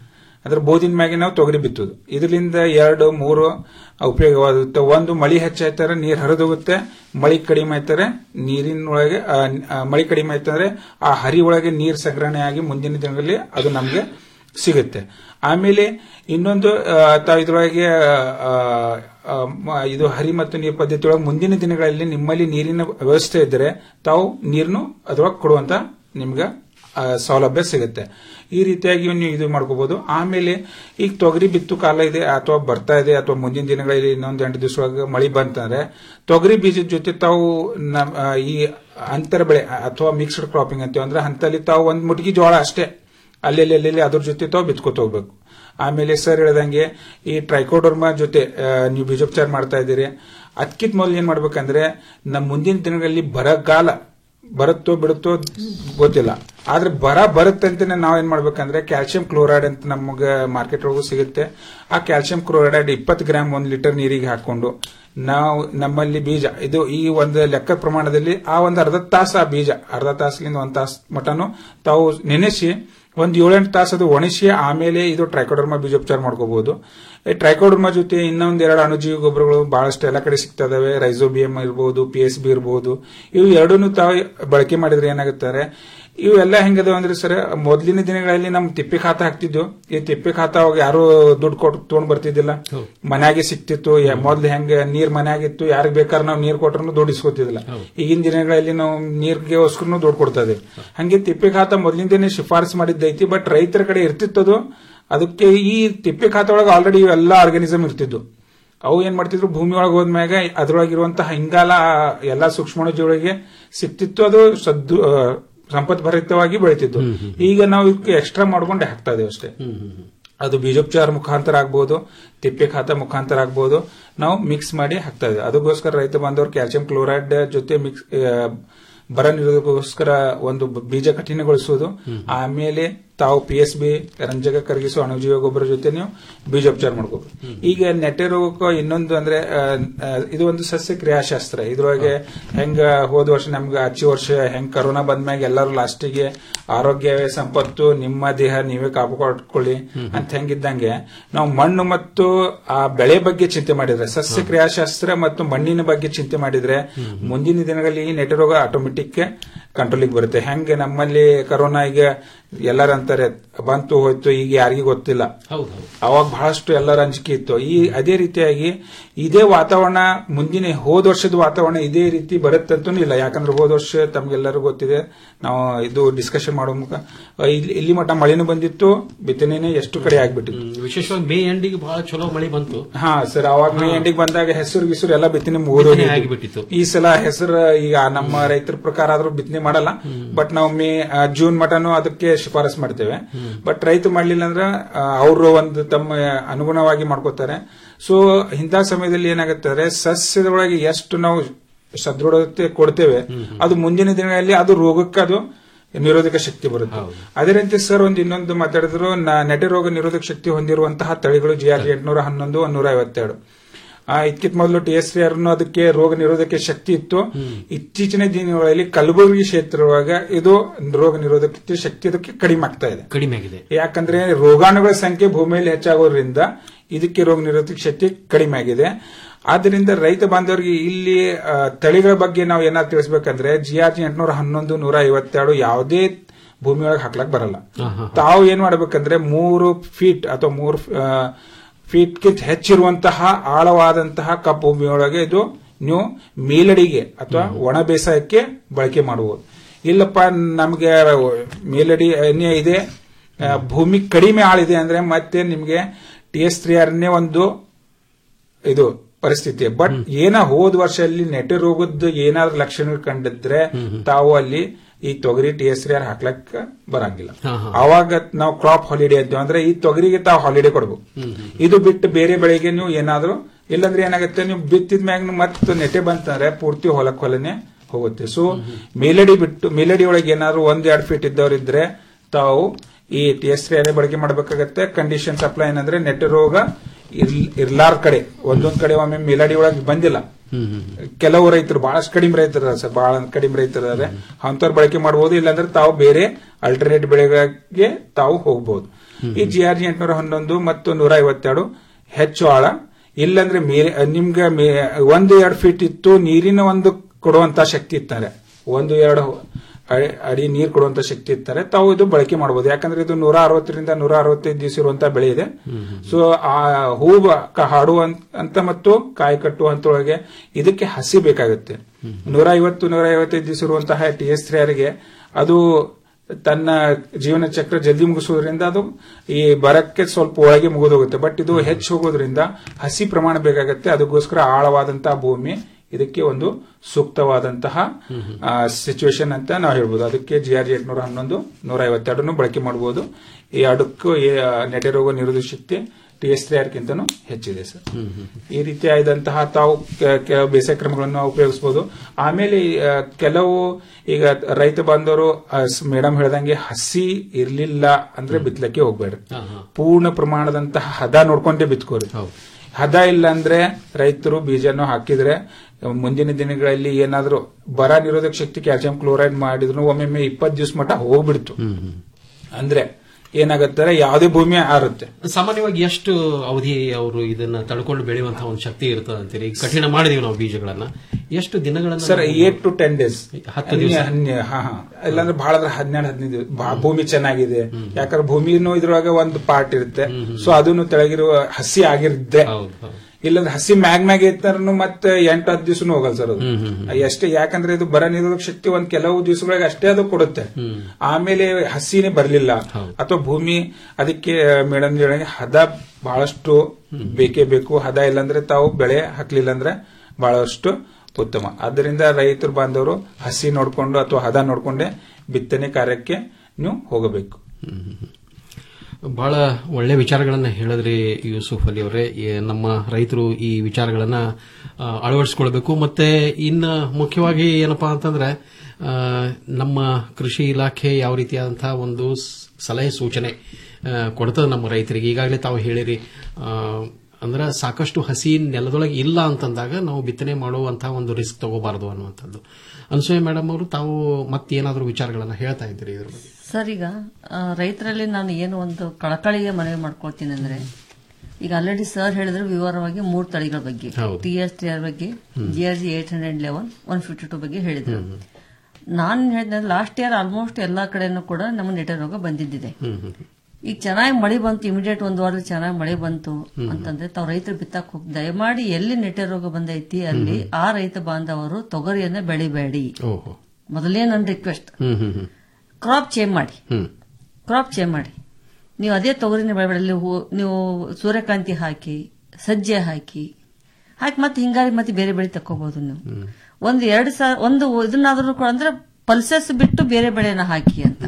ಅಂದ್ರೆ ಬೋದಿನ ಮ್ಯಾಗೆ ನಾವು ತೊಗರಿ ಬಿತ್ತುದು ಇದರಿಂದ ಎರಡು ಮೂರು ಉಪಯೋಗವಾಗುತ್ತೆ ಒಂದು ಮಳಿ ಹೆಚ್ಚಾಯ್ತಾರೆ ನೀರ್ ಹರಿದೋಗುತ್ತೆ ಮಳಿ ಕಡಿಮೆ ಆಯ್ತಾರೆ ನೀರಿನ ಒಳಗೆ ಆ, ಆ, ಮಳಿ ಕಡಿಮೆ ಆಯ್ತಂದ್ರೆ ಆ ಹರಿ ಒಳಗೆ ನೀರ್ ಸಂಗ್ರಹಣೆ ಆಗಿ ಮುಂದಿನ ದಿನಗಳಲ್ಲಿ ಅದು ನಮ್ಗೆ ಸಿಗುತ್ತೆ ಆಮೇಲೆ ಇನ್ನೊಂದು ಆ, ತಾವು ಇದ್ರೊಳಗೆ ಆ, ಆ, ಮ- ಇದು ಹರಿ ಮತ್ತು ನೀರು ಪದ್ಧತಿ ಒಳಗೆ ಮುಂದಿನ ದಿನಗಳಲ್ಲಿ ನಿಮ್ಮಲ್ಲಿ ನೀರಿನ ವ್ಯವಸ್ಥೆ ಇದ್ದರೆ ತಾವು ನೀರನ್ನು ಅದ್ರೊಳಗೆ ಕೊಡುವಂತ ನಿಮ್ಗೆ ಆ, ಸೌಲಭ್ಯ ಸಿಗುತ್ತೆ ಈ ರೀತಿಯಾಗಿ ನೀವು ಇದು ಮಾಡ್ಕೋಬಹುದು ಆಮೇಲೆ ಈಗ ತೊಗರಿ ಬಿತ್ತು ಕಾಲ ಇದೆ ಅಥವಾ ಬರ್ತಾ ಇದೆ ಅಥವಾ ಮುಂದಿನ ದಿನಗಳಲ್ಲಿ ಇನ್ನೊಂದು ಎಂಟು ದಿವಸ ಒಳಗೆ ಮಳಿ ಬಂತಂದ್ರೆ ತೊಗರಿ ಬೀಜದ ಜೊತೆ ತಾವು ನಮ್- ಆ, ಈ ಅಂತರ ಬೆಳೆ ಅಥವಾ ಮಿಕ್ಸ್ಡ್ ಕ್ರಾಪಿಂಗ್ ಅಂತೀವಿ ಅಂದ್ರೆ ಅಂತಲ್ಲಿ ತಾವು ಒಂದ್ ಮುಟ್ಗಿ ಜೋಳ ಅಷ್ಟೇ ಅಲ್ಲೆಲ್ಲಿ ಅಲ್ಲೆಲ್ಲಿ ಅದ್ರ ಜೊತೆ ತಾವು ಬಿತ್ಕೋತ ಹೋಗ್ಬೇಕು ಆಮೇಲೆ ಸರ್ ಹೇಳ್ದಂಗೆ ಈ ಟ್ರೈಕೋಡರ್ಮಾ ಜೊತೆ ಆ, ನೀವು ಬೀಜೋಪಚಾರ ಮಾಡ್ತಾ ಇದ್ದೀರಿ ಅದಕ್ಕಿಂತ ಮೊದಲು ಏನ್ ಮಾಡ್ಬೇಕಂದ್ರೆ ನಮ್ಮ ಮುಂದಿನ ದಿನಗಳಲ್ಲಿ ಬರಗಾಲ ಬರುತ್ತೋ ಬಿಡುತ್ತೋ ಗೊತ್ತಿಲ್ಲ ಆದ್ರೆ ಬರ ಬರುತ್ತಂತಾನೆ ನಾವ್ ಏನ್ ಮಾಡ್ಬೇಕಂದ್ರೆ ಕ್ಯಾಲ್ಸಿಯಂ ಕ್ಲೋರೈಡ್ ಅಂತ ನಮಗೆ ಮಾರ್ಕೆಟ್ ಒಳಗೂ ಸಿಗುತ್ತೆ ಆ ಕ್ಯಾಲ್ಸಿಯಂ ಕ್ಲೋರೈಡ್ ಇಪ್ಪತ್ತು ಗ್ರಾಮ್ ಒಂದ್ ಲೀಟರ್ ನೀರಿಗೆ ಹಾಕೊಂಡು ನಾವು ನಮ್ಮಲ್ಲಿ ಬೀಜ ಇದು ಈ ಒಂದು ಲೆಕ್ಕ ಪ್ರಮಾಣದಲ್ಲಿ ಆ ಒಂದು ಅರ್ಧ ತಾಸು ಆ ಬೀಜ ಅರ್ಧ ತಾಸಿನಿಂದ ಒಂದ್ ತಾಸು ಮಟನು ತಾವು ನೆನೆಸಿ ಒಂದ್ ಏಳೆಂಟು ತಾಸು ಅದು ಒಣಸಿ ಆಮೇಲೆ ಇದು ಟ್ರೈಕೋಡರ್ಮಾ ಬೀಜೋಪಚಾರ ಮಾಡ್ಕೋಬಹುದು ಈ ಟ್ರೈಕೋಡರ್ಮಾ ಜೊತೆ ಇನ್ನೊಂದ್ ಎರಡು ಅಣುಜೀವಿ ಗೊಬ್ಬರಗಳು ಬಹಳಷ್ಟು ಎಲ್ಲ ಕಡೆ ಸಿಗ್ತಾ ಇದಾವೆ ರೈಸೋಬಿಯಂ ಇರಬಹುದು ಪಿ ಎಸ್ ಬಿ ಇರಬಹುದು ಇವು ಎರಡನ್ನೂ ತಾವು ಬಳಕೆ ಮಾಡಿದ್ರೆ ಏನಾಗುತ್ತಾರೆ ಇವೆಲ್ಲ ಹೆಂಗದ ಅಂದ್ರೆ ಸರ್ ಮೊದಲಿನ ದಿನಗಳಲ್ಲಿ ನಮ್ ತಿಪ್ಪೆ ಖಾತಾ ಹಾಕ್ತಿದ್ವು ಈ ತಿಪ್ಪೆ ಖಾತಾ ಅವಾಗ ಯಾರು ದುಡ್ಡು ಕೊಟ್ಟು ತಗೊಂಡ್ ಬರ್ತಿದ್ದಿಲ್ಲ ಮನ್ಯಾಗೆ ಸಿಕ್ತಿತ್ತು ಯ- ಮೊದ್ಲು ಹೆಂಗ ನೀರ್ ಮನ್ಯಾಗಿತ್ತು ಯಾರಿಗ್ ಬೇಕಾದ್ರೆ ನಾವು ನೀರ್ ಕೊಟ್ರು ದುಡ್ಡು ಇಸ್ಕೊತಿದ್ದಿಲ್ಲ ಈಗಿನ ದಿನಗಳಲ್ಲಿ ನಾವು ನೀರ್ಗೆ ಗೋಸ್ಕರ ದುಡ್ಡು ಕೊಡ್ತಾ ಇದೀವಿ ಹಂಗೆ ತಿಪ್ಪೆ ಖಾತಾ ಮೊದ್ಲಿಂದನೇ ಶಿಫಾರಸ್ ಮಾಡಿದ್ದೈತಿ ಬಟ್ ರೈತರ ಕಡೆ ಇರ್ತಿತ್ತದು ಅದಕ್ಕೆ ಈ ತಿಪ್ಪೆ ಖಾತಾ ಒಳಗೆ ಆಲ್ರೆಡಿ ಇವೆಲ್ಲ ಆರ್ಗಾನಿಸಮ್ ಇರ್ತಿದ್ವು ಅವು ಏನ್ ಮಾಡ್ತಿದ್ರು ಭೂಮಿ ಒಳಗೆ ಹೋದ್ಮ್ಯಾಗ ಅದ್ರೊಳಗಿರುವಂತಹ ಹಿಂಗಾಲ ಎಲ್ಲಾ ಸೂಕ್ಷ್ಮಾಣುಜೀವಿಗಳಿಗೆ ಸಿಕ್ತಿತ್ತು ಅದು ಸದ್ದು ಆ, ಸಂಪತ್ಭರಿತವಾಗಿ ಬೆಳಿತಿತ್ತು ಈಗ ನಾವು ಇದಕ್ಕೆ ಎಕ್ಸ್ಟ್ರಾ ಮಾಡ್ಕೊಂಡು ಹಾಕ್ತಾ ಇದೀವಿ ಅಷ್ಟೇ ಅದು ಬೀಜೋಪಚಾರ ಮುಖಾಂತರ ಆಗ್ಬಹುದು ತಿಪ್ಪೆ ಖಾತ ಮುಖಾಂತರ ಆಗ್ಬಹುದು ನಾವು ಮಿಕ್ಸ್ ಮಾಡಿ ಹಾಕ್ತಾ ಇದೀವಿ ಅದಕ್ಕೋಸ್ಕರ ರೈತ ಬಾಂಧವರು ಕ್ಯಾಲ್ಸಿಯಂ ಕ್ಲೋರೈಡ್ ಜೊತೆ ಮಿಕ್ಸ್ ಬರ ನಿರೋಧಕೋಸ್ಕರ ಒಂದು ಬೀಜ ಕಠಿಣಗೊಳಿಸುವುದು ಆಮೇಲೆ ತಾವು ಪಿ ಎಸ್ ಬಿ ರಂಜಕ ಕರಗಿಸುವ ಅಣುಜೀವ ಗೊಬ್ಬರ ಜೊತೆ ನೀವು ಬೀಜೋಪಚಾರ ಮಾಡ್ಕೋಬೇಕು ಈಗ ನೆಟ್ಟೆ ರೋಗಕ್ಕೆ ಇನ್ನೊಂದು ಅಂದ್ರೆ ಆ, ಆ, ಇದು ಒಂದು ಸಸ್ಯ ಕ್ರಿಯಾಶಾಸ್ತ್ರ ಇದ್ರೊಳಗೆ ಹೆಂಗ ಹೋದ ವರ್ಷ ನಮ್ಗೆ ಹಚ್ಚಿ ವರ್ಷ ಹೆಂಗ್ ಕರೋನಾ ಬಂದ್ಮ್ಯಾಗ ಎಲ್ಲರೂ ಲಾಸ್ಟಿಗೆ ಆರೋಗ್ಯವೇ ಸಂಪತ್ತು ನಿಮ್ಮ ದೇಹ ನೀವೇ ಕಾಪಾಡ್ಕೊಳ್ಳಿ ಅಂತ ಹೆಂಗಿದ್ದಂಗೆ ನಾವು ಮಣ್ಣು ಮತ್ತು ಆ ಬೆಳೆ ಬಗ್ಗೆ ಚಿಂತೆ ಮಾಡಿದ್ರೆ ಸಸ್ಯ ಕ್ರಿಯಾಶಾಸ್ತ್ರ ಮತ್ತು ಮಣ್ಣಿನ ಬಗ್ಗೆ ಚಿಂತೆ ಮಾಡಿದ್ರೆ ಮುಂದಿನ ದಿನಗಳಲ್ಲಿ ಈ ನೆಟ್ಟೆ ರೋಗ ಆಟೋಮೆಟಿಕ್ ಕಂಟ್ರೋಲಿಗೆ ಬರುತ್ತೆ ಹೆಂಗೆ ನಮ್ಮಲ್ಲಿ ಕರೋನಾ ಈಗ ಎಲ್ಲರ ಅಂತಾರೆ ಬಂತು ಹೋಯ್ತು ಈಗ ಯಾರಿಗೂ ಗೊತ್ತಿಲ್ಲ ಅವಾಗ ಬಹಳಷ್ಟು ಎಲ್ಲರ ಅಂಜಿಕೆ ಇತ್ತು ಈ ಅದೇ ರೀತಿಯಾಗಿ ಇದೇ ವಾತಾವರಣ ಮುಂದಿನ ಹೋದ ವರ್ಷದ ವಾತಾವರಣ ಇದೇ ರೀತಿ ಬರುತ್ತಂತೂ ಇಲ್ಲ ಯಾಕಂದ್ರೆ ಹೋದ ವರ್ಷ ತಮ್ಗೆಲ್ಲರಿಗೂ ಗೊತ್ತಿದೆ ನಾವು ಇದು ಡಿಸ್ಕಷನ್ ಮಾಡೋ ಮುಖ ಇಲ್ಲಿ ಇಲ್ಲಿ ಮಟ್ಟ ಮಳೆನೂ ಬಂದಿತ್ತು ಬಿತ್ತನೆನೇ ಎಷ್ಟು ಕಡೆ ಆಗ್ಬಿಟ್ಟಿತ್ತು ವಿಶೇಷವಾಗಿ ಮೇ ಎಂಡಿಗೆ ಬಹಳ ಚಲೋ ಮಳೆ ಬಂತು ಹಾ ಸರ್ ಅವಾಗ ಮೇ ಎಂಡಿಗೆ ಬಂದಾಗ ಹೆಸರು ಗಿಸರು ಎಲ್ಲ ಬಿತ್ತನೆ ಬಿತ್ತನೆ ಮುಗಿದೋಗಿ ಆಗಿಬಿಟ್ಟಿತ್ತು. ಈ ಸಲ ಹೆಸರು ಈಗ ನಮ್ಮ ರೈತರ ಪ್ರಕಾರ ಆದ್ರೂ ಬಿತ್ತನೆ ಮಾಡಲ್ಲ ಬಟ್ ನಾವು ಮೇ ಆ, ಜೂನ್ ಮಟನು ಅದಕ್ಕೆ ಶಿಫಾರಸ್ ಮಾಡ್ತೇವೆ ಬಟ್ ರೈತ ಮಾಡ್ಲಿಲ್ಲ ಅಂದ್ರೆ ಅವರು ಒಂದು ತಮ್ಮ ಅನುಗುಣವಾಗಿ ಮಾಡ್ಕೋತಾರೆ ಸೊ ಇಂಥ ಸಮಯದಲ್ಲಿ ಏನಾಗುತ್ತೆ ಅಂದ್ರೆ ಸಸ್ಯದೊಳಗೆ ಎಷ್ಟು ನಾವು ಸದೃಢತೆ ಕೊಡ್ತೇವೆ ಅದು ಮುಂದಿನ ದಿನಗಳಲ್ಲಿ ಅದು ರೋಗಕ್ಕೆ ಅದು ನಿರೋಧಕ ಶಕ್ತಿ ಬರುತ್ತೆ ಅದೇ ರೀತಿ ಸರ್ ಒಂದು ಇನ್ನೊಂದು ಮಾತಾಡಿದ್ರು ನ- ನೆಟೆ ರೋಗ ನಿರೋಧಕ ಶಕ್ತಿ ಹೊಂದಿರುವಂತಹ ತಳಿಗಳು ಜಿ ಆರ್ ಎಂಟುನೂರ ಹನ್ನೊಂದು ನೂರ ಐವತ್ತೆರಡು ಆ ಇದಕ್ಕಿಂತ ಮೊದಲು ಟಿ ಎಸ್ ಅದಕ್ಕೆ ರೋಗ ನಿರೋಧಕ ಶಕ್ತಿ ಇತ್ತು ಇತ್ತೀಚಿನ ದಿನಗಳಲ್ಲಿ ಕಲಬುರಗಿ ಕ್ಷೇತ್ರವಾಗ ಇದು ರೋಗ ನಿರೋಧಕ ಶಕ್ತಿ ಅದಕ್ಕೆ ಕಡಿಮೆ ಆಗ್ತಾ ಇದೆ ಕಡಿಮೆ ಆಗಿದೆ ಯಾಕಂದ್ರೆ ರೋಗಾಣುಗಳ ಸಂಖ್ಯೆ ಭೂಮಿಯಲ್ಲಿ ಹೆಚ್ಚಾಗೋದ್ರಿಂದ ಇದಕ್ಕೆ ರೋಗ ನಿರೋಧಕ ಶಕ್ತಿ ಕಡಿಮೆ ಆಗಿದೆ ಆದ್ದರಿಂದ ರೈತ ಬಾಂಧವರಿಗೆ ಇಲ್ಲಿ ಆ, ತಳಿಗಳ ಬಗ್ಗೆ ನಾವು ಏನಾದ್ರು ತಿಳಿಸ್ಬೇಕಂದ್ರೆ ಜಿ ಆರ್ ಜಿ ಎಂಟುನೂರ ಹನ್ನೊಂದು ನೂರ ಐವತ್ತೆರಡು ಯಾವುದೇ ಭೂಮಿ ಒಳಗೆ ಹಾಕ್ಲಕ್ ಬರಲ್ಲ ತಾವು ಏನ್ ಮಾಡ್ಬೇಕಂದ್ರೆ ಮೂರು ಫೀಟ್ ಅಥವಾ ಮೂರು ಫೀಟ್ಗಿಂತ ಹೆಚ್ಚಿರುವಂತಹ ಆಳವಾದಂತಹ ಕಪ್ಪು ಭೂಮಿಯೊಳಗೆ ಇದು ನೀವು ಮೇಲಡಿಗೆ ಅಥವಾ ಒಣ ಬೇಸಾಯಕ್ಕೆ ಬಳಕೆ ಮಾಡಬಹುದು ಇಲ್ಲಪ್ಪ ನಮಗೆ ಮೇಲಡಿ ಎಣ್ಣೆ ಇದೆ ಆ, ಭೂಮಿ ಕಡಿಮೆ ಆಳಿದೆ ಅಂದ್ರೆ ಮತ್ತೆ ನಿಮ್ಗೆ ಟಿ ಎಸ್ ತ್ರೀ ಆರ್ನೇ ಒಂದು ಇದು ಪರಿಸ್ಥಿತಿ ಬಟ್ ಏನ ಹೋದ ವರ್ಷದಲ್ಲಿ ನೆಟೆ ರೋಗದ ಏನಾದ್ರೂ ಲಕ್ಷಣ ಕಂಡಿದ್ರೆ ತಾವು ಅಲ್ಲಿ ಈ ತೊಗರಿ ಟಿ ಎಸ್ ಆರ್ ಹಾಕ್ಲಕ್ ಬರಂಗಿಲ್ಲ ಅವಾಗ ನಾವು ಕ್ರಾಪ್ ಹಾಲಿಡೇ ಅಂತೀವಿ ಅಂದ್ರೆ ಈ ತೊಗರಿಗೆ ತಾವು ಹಾಲಿಡೇ ಕೊಡ್ಬೇಕು ಇದು ಬಿಟ್ಟು ಬೇರೆ ಬೆಳೆಗೆ ನೀವು ಏನಾದ್ರೂ ಇಲ್ಲಾಂದ್ರೆ ಏನಾಗುತ್ತೆ ನೀವು ಬಿತ್ತಿದ ಮ್ಯಾಗ ಮತ್ತೆ ನೆಟೆ ಬಂತಂದ್ರೆ ಪೂರ್ತಿ ಹೊಲಕ್ ಹೊಲನೆ ಹೋಗುತ್ತೆ ಸೊ ಮೇಲಡಿ ಬಿಟ್ಟು ಮೇಲಡಿ ಒಳಗೆ ಏನಾದ್ರು ಒಂದ್ ಎರಡ್ ಫೀಟ್ ಇದ್ದವ್ರಿದ್ರೆ ತಾವು ಈ ಟಿ ಎಸ್ ಬಳಕೆ ಮಾಡಬೇಕಾಗತ್ತೆ ಕಂಡೀಷನ್ ಸಪ್ಲೈ ಏನಂದ್ರೆ ನೆಟ್ ರೋಗ ಇರ್ಲ್- ಇರ್ಲಾರ್ ಕಡೆ ಒಂದೊಂದ್ ಕಡೆ ಒಮ್ಮೆ ಮೇಲಡಿ ಒಳಗೆ ಬಂದಿಲ್ಲ ಕೆಲವು ರೈತರು ಬಹಳಷ್ಟು ಕಡಿಮೆ ರೈತರು ಇದಾರೆ ಸರ್ ಬಹಳ ಕಡಿಮೆ ರೈತರು ಇದಾರೆ ಅಂತವ್ರು ಬಳಕೆ ಮಾಡಬಹುದು ಇಲ್ಲಾಂದ್ರೆ ತಾವು ಬೇರೆ ಅಲ್ಟರ್ನೇಟ್ ಬೆಳೆಗಳಿಗೆ ತಾವು ಹೋಗಬಹುದು ಈ ಜಿ ಆರ್ ಜಿ ಎಂಟುನೂರ ಹನ್ನೊಂದು ಮತ್ತು ನೂರ ಐವತ್ತೆರಡು ಹೆಚ್ಚು ಆಳ ಇಲ್ಲಾಂದ್ರೆ ಮೇ- ನಿಮ್ಗೆ ಮೇ- ಒಂದು ಎರಡು ಫೀಟ್ ಇತ್ತು ನೀರಿನ ಒಂದು ಕೊಡುವಂತ ಶಕ್ತಿ ಇರ್ತಾರೆ ಒಂದು ಎರಡು ಅಡಿ- ಅಡಿ ನೀರು ಕೊಡುವಂತ ಶಕ್ತಿ ಇರ್ತಾರೆ ತಾವು ಇದು ಬಳಕೆ ಮಾಡಬಹುದು ಯಾಕಂದ್ರೆ ಇದು ನೂರ ಅರವತ್ತರಿಂದ ನೂರ ಅರವತ್ತೈದು ದಿವಸ ಇರುವಂತ ಬೆಳೆ ಇದೆ ಸೊ ಆ ಹೂವು ಕ- ಹಾಡುವ ಅಂತ ಮತ್ತು ಕಾಯಿ ಕಟ್ಟುವ ಹಂತದೊಳಗೆ ಇದಕ್ಕೆ ಹಸಿ ಬೇಕಾಗುತ್ತೆ ನೂರ ಐವತ್ತು ನೂರ ಐವತ್ತೈದು ದಿವಸ ಇರುವಂತಹ ಟಿ ಎಸ್ ಗೆ ಅದು ತನ್ನ ಜೀವನ ಚಕ್ರ ಜಲ್ದಿ ಮುಗಿಸೋದ್ರಿಂದ ಅದು ಈ ಬರಕ್ಕೆ ಸ್ವಲ್ಪ ಒಳಗೆ ಮುಗಿದೋಗುತ್ತೆ ಬಟ್ ಇದು ಹೆಚ್ಚು ಹೋಗೋದ್ರಿಂದ ಹಸಿ ಪ್ರಮಾಣ ಬೇಕಾಗುತ್ತೆ ಅದಕ್ಕೋಸ್ಕರ ಆಳವಾದಂತಹ ಭೂಮಿ ಇದಕ್ಕೆ ಒಂದು ಸೂಕ್ತವಾದಂತಹ ಸಿಚುವೇಶನ್ ಅಂತ ನಾವು ಹೇಳ್ಬೋದು ಅದಕ್ಕೆ ಜಿ ಆರ್ ಜಿ ಎಂಟ್ನೂರ ಹನ್ನೊಂದು ನೂರ ಐವತ್ತೆರಡನ್ನು ಬಳಕೆ ಮಾಡಬಹುದು ಈ ಅಡಕ್ಕೂ ಈ, ಆ, ನೆಟೆ ರೋಗ ನಿರೋಧಕ ಶಕ್ತಿ ಟಿ ಎಸ್ ತ್ರೀ ಆರ್ಕ್ಕಿಂತನೂ ಹೆಚ್ಚಿದೆ ಸರ್ ಈ ರೀತಿಯಾದಂತಹ ತಾವು ಕೆ- ಕೆಲವು ಬೇಸಾಯ ಕ್ರಮಗಳನ್ನು ಉಪಯೋಗಿಸಬಹುದು ಆಮೇಲೆ ಆ, ಕೆಲವು ಈಗ ರೈತ ಬಾಂಧವರು ಮೇಡಮ್ ಹೇಳ್ದಂಗೆ ಹಸಿ ಇರ್ಲಿಲ್ಲ ಅಂದ್ರೆ ಬಿತ್ತಲಕ್ಕೆ ಹೋಗ್ಬೇಡ್ರಿ ಪೂರ್ಣ ಪ್ರಮಾಣದಂತಹ ಹದ ನೋಡ್ಕೊಂಡೇ ಬಿತ್ಕೋರಿ ಹದ ಇಲ್ಲ ಅಂದ್ರೆ ರೈತರು ಬೀಜವನ್ನು ಹಾಕಿದ್ರೆ ಮುಂದಿನ ದಿನಗಳಲ್ಲಿ ಏನಾದ್ರೂ ಬರ ನಿರೋಧಕ ಶಕ್ತಿ ಕ್ಯಾಲ್ಸಿಯಂ ಕ್ಲೋರೈಡ್ ಮಾಡಿದ್ರು ಒಮ್ಮೊಮ್ಮೆ ಇಪ್ಪತ್ತು ದಿವಸ ಮಟ್ಟ ಹೋಗ್ಬಿಡ್ತು ಅಂದ್ರೆ ಏನಾಗುತ್ತೆ ಯಾವುದೇ ಭೂಮಿ ಆರುತ್ತೆ ಸಾಮಾನ್ಯವಾಗಿ ಎಷ್ಟು ಅವಧಿ ಅವರು ಇದನ್ನ ತಡ್ಕೊಂಡು ಬೆಳೆಯುವಂತಹ ಒಂದು ಶಕ್ತಿ ಇರ್ತದೆ ಅಂತೀರಿ ಈಗ ಕಠಿಣ ಮಾಡಿದೀವಿ ನಾವು ಬೀಜಗಳನ್ನ ಎಷ್ಟು ದಿನಗಳನ್ನ ಸರ್ ನಾವು- ಏಟ್ ಟು ಟೆನ್ ಡೇಸ್ ಹತ್ತು ದಿವಸ ಹಾ ಹಾ ಇಲ್ಲಾಂದ್ರೆ ಬಹಳ ಅಂದ್ರೆ ಹನ್ನೆರಡು ಹದಿನೈದು ದಿವಸ ಬಾ- ಭೂಮಿ ಚೆನ್ನಾಗಿದೆ ಯಾಕಂದ್ರೆ ಭೂಮಿನೂ ಇದ್ರೊಳಗೆ ಒಂದು ಪಾರ್ಟ್ ಇರುತ್ತೆ ಸೊ ಅದನ್ನು ತೆಳಗಿರುವ ಹಸಿ ಆಗಿರುತ್ತೆ ಇಲ್ಲಾಂದ್ರೆ ಹಸಿ ಮ್ಯಾಗ್ ಮ್ಯಾಗ್ ಇತ್ತಾರನು ಮತ್ತೆ ಎಂಟು ಹತ್ತು ದಿವಸನು ಹೋಗಲ್ಲ ಸರ್ ಅದು ಎಷ್ಟೇ ಯಾಕಂದ್ರೆ ಇದು ಬರ ನಿರೋಧಕ ಶಕ್ತಿ ಒಂದ್ ಕೆಲವು ದಿವಸಗಳಿಗೆ ಅಷ್ಟೇ ಅದು ಕೊಡುತ್ತೆ ಆಮೇಲೆ ಹಸಿನೇ ಬರ್ಲಿಲ್ಲ ಅಥವಾ ಭೂಮಿ ಅದಕ್ಕೆ ಮೇಡಮ್ ಹೇಳಂಗೆ ಹದ ಬಹಳಷ್ಟು ಬೇಕೇ ಬೇಕು ಹದ ಇಲ್ಲಾಂದ್ರೆ ತಾವು ಬೆಳೆ ಹಾಕ್ಲಿಲ್ಲ ಅಂದ್ರೆ ಬಹಳಷ್ಟು ಉತ್ತಮ ಆದ್ದರಿಂದ ರೈತರು ಬಾಂಧವರು ಹಸಿ ನೋಡ್ಕೊಂಡು ಅಥವಾ ಹದ ನೋಡ್ಕೊಂಡೆ ಬಿತ್ತನೆ ಕಾರ್ಯಕ್ಕೆ ನೀವು ಹೋಗಬೇಕು ಬಹಳ ಒಳ್ಳೆ ವಿಚಾರಗಳನ್ನ ಹೇಳಿದ್ರಿ ಯೂಸುಫ್ ಅಲಿ ಅವರೇ ಏ- ನಮ್ಮ ರೈತರು ಈ ವಿಚಾರಗಳನ್ನ ಆ, ಅಳವಡಿಸ್ಕೊಳ್ಬೇಕು ಮತ್ತೆ ಇನ್ನು ಮುಖ್ಯವಾಗಿ ಏನಪ್ಪಾ ಅಂತಂದ್ರೆ ಆ, ನಮ್ಮ ಕೃಷಿ ಇಲಾಖೆ ಯಾವ ರೀತಿಯಾದಂತಹ ಒಂದು ಸ್- ಸಲಹೆ ಸೂಚನೆ ಆ, ಕೊಡ್ತದೆ ನಮ್ಮ ರೈತರಿಗೆ ಈಗಾಗಲೇ ತಾವು ಹೇಳಿರಿ ಆ, ಅಂದ್ರೆ ಸಾಕಷ್ಟು ಹಸಿ ನೆಲದೊಳಗೆ ಇಲ್ಲ ಅಂತಂದಾಗ ನಾವು ಬಿತ್ತನೆ ಮಾಡುವಂತಹ ಒಂದು ರಿಸ್ಕ್ ತಗೋಬಾರದು ಅನ್ನುವಂಥದ್ದು ಅನ್ಸೂಯ ಮೇಡಮ್ ಅವರು ತಾವು ಮತ್ತೇನಾದರೂ ವಿಚಾರಗಳನ್ನ ಹೇಳ್ತಾ ಇದ್ದೀರಿ ಇದ್ರ ಬಗ್ಗೆ ಸರ್ ಈಗ ಆ, ರೈತರಲ್ಲಿ ನಾನು ಏನು ಒಂದು ಕಳಕಳಿಗೆ ಮನವಿ ಮಾಡ್ಕೊಳ್ತೀನಿ ಅಂದ್ರೆ ಈಗ ಆಲ್ರೆಡಿ ಸರ್ ಹೇಳಿದ್ರು ವಿವರವಾಗಿ ಮೂರು ತಳಿಗಳ ಬಗ್ಗೆ ಹೌದು. ಟಿ ಎಸ್ ಟಿ ಆರ್ ಬಗ್ಗೆ G R G eight hundred eleven one fifty two ಬಗ್ಗೆ ಹೇಳಿದ್ರು ನಾನು ಹೇಳಿದ್ರೆ ಲಾಸ್ಟ್ ಇಯರ್ ಆಲ್ಮೋಸ್ಟ್ ಎಲ್ಲಾ ಕಡೆನೂ ಕೂಡ ನಮ್ಮ ನೆಟ ರೋಗ ಬಂದಿದ್ದಿದೆ ಈಗ ಚೆನ್ನಾಗಿ ಮಳೆ ಬಂತು ಇಮಿಡಿಯೇಟ್ ಒಂದು ವಾರದಲ್ಲಿ ಚೆನ್ನಾಗಿ ಮಳೆ ಬಂತು ಅಂತಂದ್ರೆ ತಾವು ರೈತರು ಬಿತ್ತಕ್ ಹೋಗಿ ದಯಮಾಡಿ ಎಲ್ಲಿ ನೆಟ್ಟೆ ರೋಗ ಬಂದೈತಿ ಅಲ್ಲಿ ಆ ರೈತ ಬಾಂಧವರು ತೊಗರಿಯನ್ನ ಬೆಳಿಬೇಡಿ ಓಹೋ ಮೊದಲೇ ನನ್ನ ರಿಕ್ವೆಸ್ಟ್ ಹ್ಮ್ ಹ್ಮ್ ಹ್ಮ್ ಕ್ರಾಪ್ ಚೇಂಜ್ ಮಾಡಿ ಹ್ಮ್ ಕ್ರಾಪ್ ಚೇಂಜ್ ಮಾಡಿ ನೀವು ಅದೇ ತೊಗರಿನ ಬೆಳೆಬೇಡಿ ಅಲ್ಲಿ ಹೂ- ನೀವು ಸೂರ್ಯಕಾಂತಿ ಹಾಕಿ ಸಜ್ಜೆ ಹಾಕಿ ಹಾಕಿ ಮತ್ತೆ ಹಿಂಗಾರಿ ಮತ್ತೆ ಬೇರೆ ಬೆಳೆ ತಕ್ಕೋಬಹುದು ನೀವು ಒಂದು ಎರಡು ಸಾವಿರ ಒಂದು ಇದನ್ನಾದ್ರೂ ಕೂಡ ಅಂದ್ರೆ ಪಲ್ಸಸ್ ಬಿಟ್ಟು ಬೇರೆ ಬೆಳೆನ ಹಾಕಿ ಅಂತ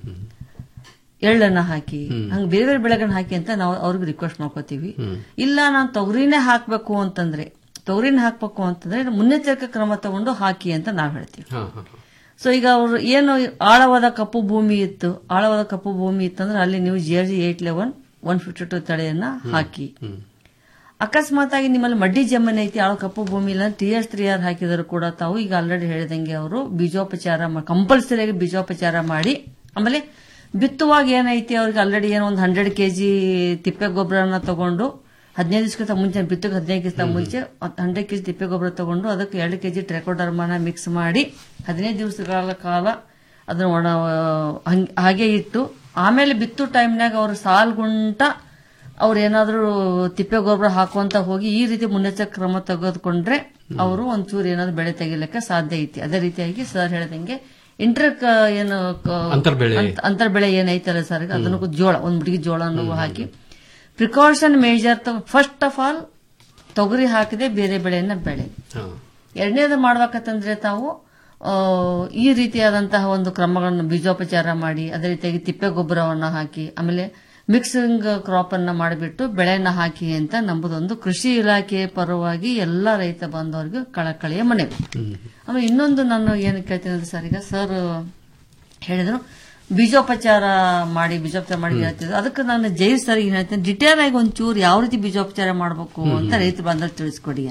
ಎಳ್ಳನ್ನ ಹಾಕಿ ಹಂಗ ಬೇರೆ ಬೇರೆ ಬೆಳೆಗಳನ್ನ ಹಾಕಿ ಅಂತ ನಾವು ಅವ್ರಿಗೆ ರಿಕ್ವೆಸ್ಟ್ ಮಾಡ್ಕೋತೀವಿ ಇಲ್ಲ ನಾನು ತೊಗರಿನೇ ಹಾಕ್ಬೇಕು ಅಂತಂದ್ರೆ ತೊಗರಿನ ಹಾಕ್ಬೇಕು ಅಂತಂದ್ರೆ ಮುನ್ನೆಚ್ಚರಿಕೆ ಕ್ರಮ ತಗೊಂಡು ಹಾಕಿ ಅಂತ ನಾವ್ ಹೇಳ್ತೀವಿ ಹಾ ಹಾ ಸೊ ಈಗ ಅವರು ಏನು ಆಳವಾದ ಕಪ್ಪು ಭೂಮಿ ಇತ್ತು ಆಳವಾದ ಕಪ್ಪು ಭೂಮಿ ಇತ್ತಂದ್ರೆ ಅಲ್ಲಿ ನೀವು G R G eight eleven one fifty two ತಳೆಯನ್ನ ಹಾಕಿ ಅಕಸ್ಮಾತ್ ಆಗಿ ನಿಮ್ಮಲ್ಲಿ ಮಡ್ಡಿ ಜಮೀನ್ ಐತಿ ಆಳ ಕಪ್ಪು ಭೂಮಿ ಇಲ್ಲ ಟಿ ಎಸ್ ತ್ರೀ ಆರ್ ಹಾಕಿದ್ರು ಕೂಡ ತಾವು ಈಗ ಆಲ್ರೆಡಿ ಹೇಳಿದಂಗೆ ಅವರು ಬೀಜೋಪಚಾರ ಕಂಪಲ್ಸರಿಯಾಗಿ ಬೀಜೋಪಚಾರ ಮಾಡಿ ಆಮೇಲೆ ಬಿತ್ತುವಾಗ ಏನೈತಿ ಅವ್ರಿಗೆ ಆಲ್ರೆಡಿ ಏನೋ ಒಂದು ಹಂಡ್ರೆಡ್ ಕೆಜಿ ತಿಪ್ಪೆ ಗೊಬ್ಬರನ ತಗೊಂಡು ಹದಿನೈದು ದಿವಸಕ್ಕಿಂತ ಮುಂಚೆ ಬಿತ್ತಕ್ಕೆ ಹದಿನೈದು ದಿವಸ ಮುಂಚೆ ಹಂಡ್ರೆಡ್ ಕೆಜಿ ತಿಪ್ಪೆ ಗೊಬ್ಬರ ತಗೊಂಡು ಅದಕ್ಕೆ ಎರಡು ಕೆಜಿ ಟ್ರೆಕೋಡರ್ಮನ ಮಿಕ್ಸ್ ಮಾಡಿ ಹದಿನೈದು ದಿವಸಗಳ ಕಾಲ ಅದನ್ನ ಒಣ ಹಂಗ್- ಹಾಗೆ ಇಟ್ಟು ಆಮೇಲೆ ಬಿತ್ತು ಟೈಮ್ನಾಗ ಅವ್ರು ಸಾಲ್ಗುಂಟ ಅವ್ರು ಏನಾದ್ರೂ ತಿಪ್ಪೆ ಗೊಬ್ಬರ ಹಾಕುವಂತ ಹೋಗಿ ಈ ರೀತಿ ಮುನ್ನೆಚ್ಚರಿಕೆ ಕ್ರಮ ತೆಗೆದುಕೊಂಡ್ರೆ ಅವರು ಒಂಚೂರು ಏನಾದ್ರು ಬೆಳೆ ತೆಗಿಲಿಕ್ಕೆ ಸಾಧ್ಯ ಐತಿ ಅದೇ ರೀತಿಯಾಗಿ ಸರ್ ಹೇಳಿದಂಗೆ ಇಂಟರ್ ಏನು ಕ- ಅಂತರ್ಬೆಳೆ. ಅಂತ- ಅಂತರ್ಬೆಳೆ ಏನೈತಲ್ಲ ಸರ್ ಅದನ್ನು ಜೋಳ ಒಂದ್ ಮುಡಿಗೆ ಜೋಳ ಹಾಕಿ precaution measure first of all ತೊಗರಿ ಹಾಕದೆ ಬೇರೆ ಬೆಳೆಯನ್ನ ಬೆಳೆ ಹಾ ಎರಡನೇದು ಮಾಡ್ಬೇಕಂತಂದ್ರೆ ತಾವು ಆ, ಈ ರೀತಿಯಾದಂತಹ ಒಂದು ಕ್ರಮಗಳನ್ನು ಬೀಜೋಪಚಾರ ಮಾಡಿ ಅದೇ ರೀತಿಯಾಗಿ ತಿಪ್ಪೆ ಗೊಬ್ಬರವನ್ನ ಹಾಕಿ ಆಮೇಲೆ ಮಿಕ್ಸಿಂಗ್ ಕ್ರಾಪ್ ಅನ್ನ ಮಾಡಿಬಿಟ್ಟು ಬೆಳೆಯನ್ನ ಹಾಕಿ ಅಂತ ನಮ್ಮದೊಂದು ಕೃಷಿ ಇಲಾಖೆ ಪರವಾಗಿ ಎಲ್ಲಾ ರೈತ ಬಾಂಧವರಿಗೂ ಕಳಕಳಿಯ ಮನವಿ ಆಮೇಲೆ ಇನ್ನೊಂದು ನಾನು ಏನು ಕೇಳ್ತೀನಿ ಅಂದ್ರೆ ಸರ್ ಈಗ ಸರ್ ಹೇಳಿದ್ರು ಬೀಜೋಪಚಾರ ಮಾಡಿ ಬೀಜೋಪಚಾರ ಮಾಡಿ ಹೇಳ್ತಿದ್ರು ಅದಕ್ಕೆ ನಾನು ಜೈ ಸರ್ ಏನ್ ಹೇಳ್ತೇನೆ ಡಿಟೇಲ್ ಆಗಿ ಒಂಚೂರು ಯಾವ ರೀತಿ ಬೀಜೋಪಚಾರ ಮಾಡಬೇಕು ಅಂತ ರೈತ ಬಾಂಧವರು ತಿಳಿಸ್ಕೊಡಿ ಅಂತ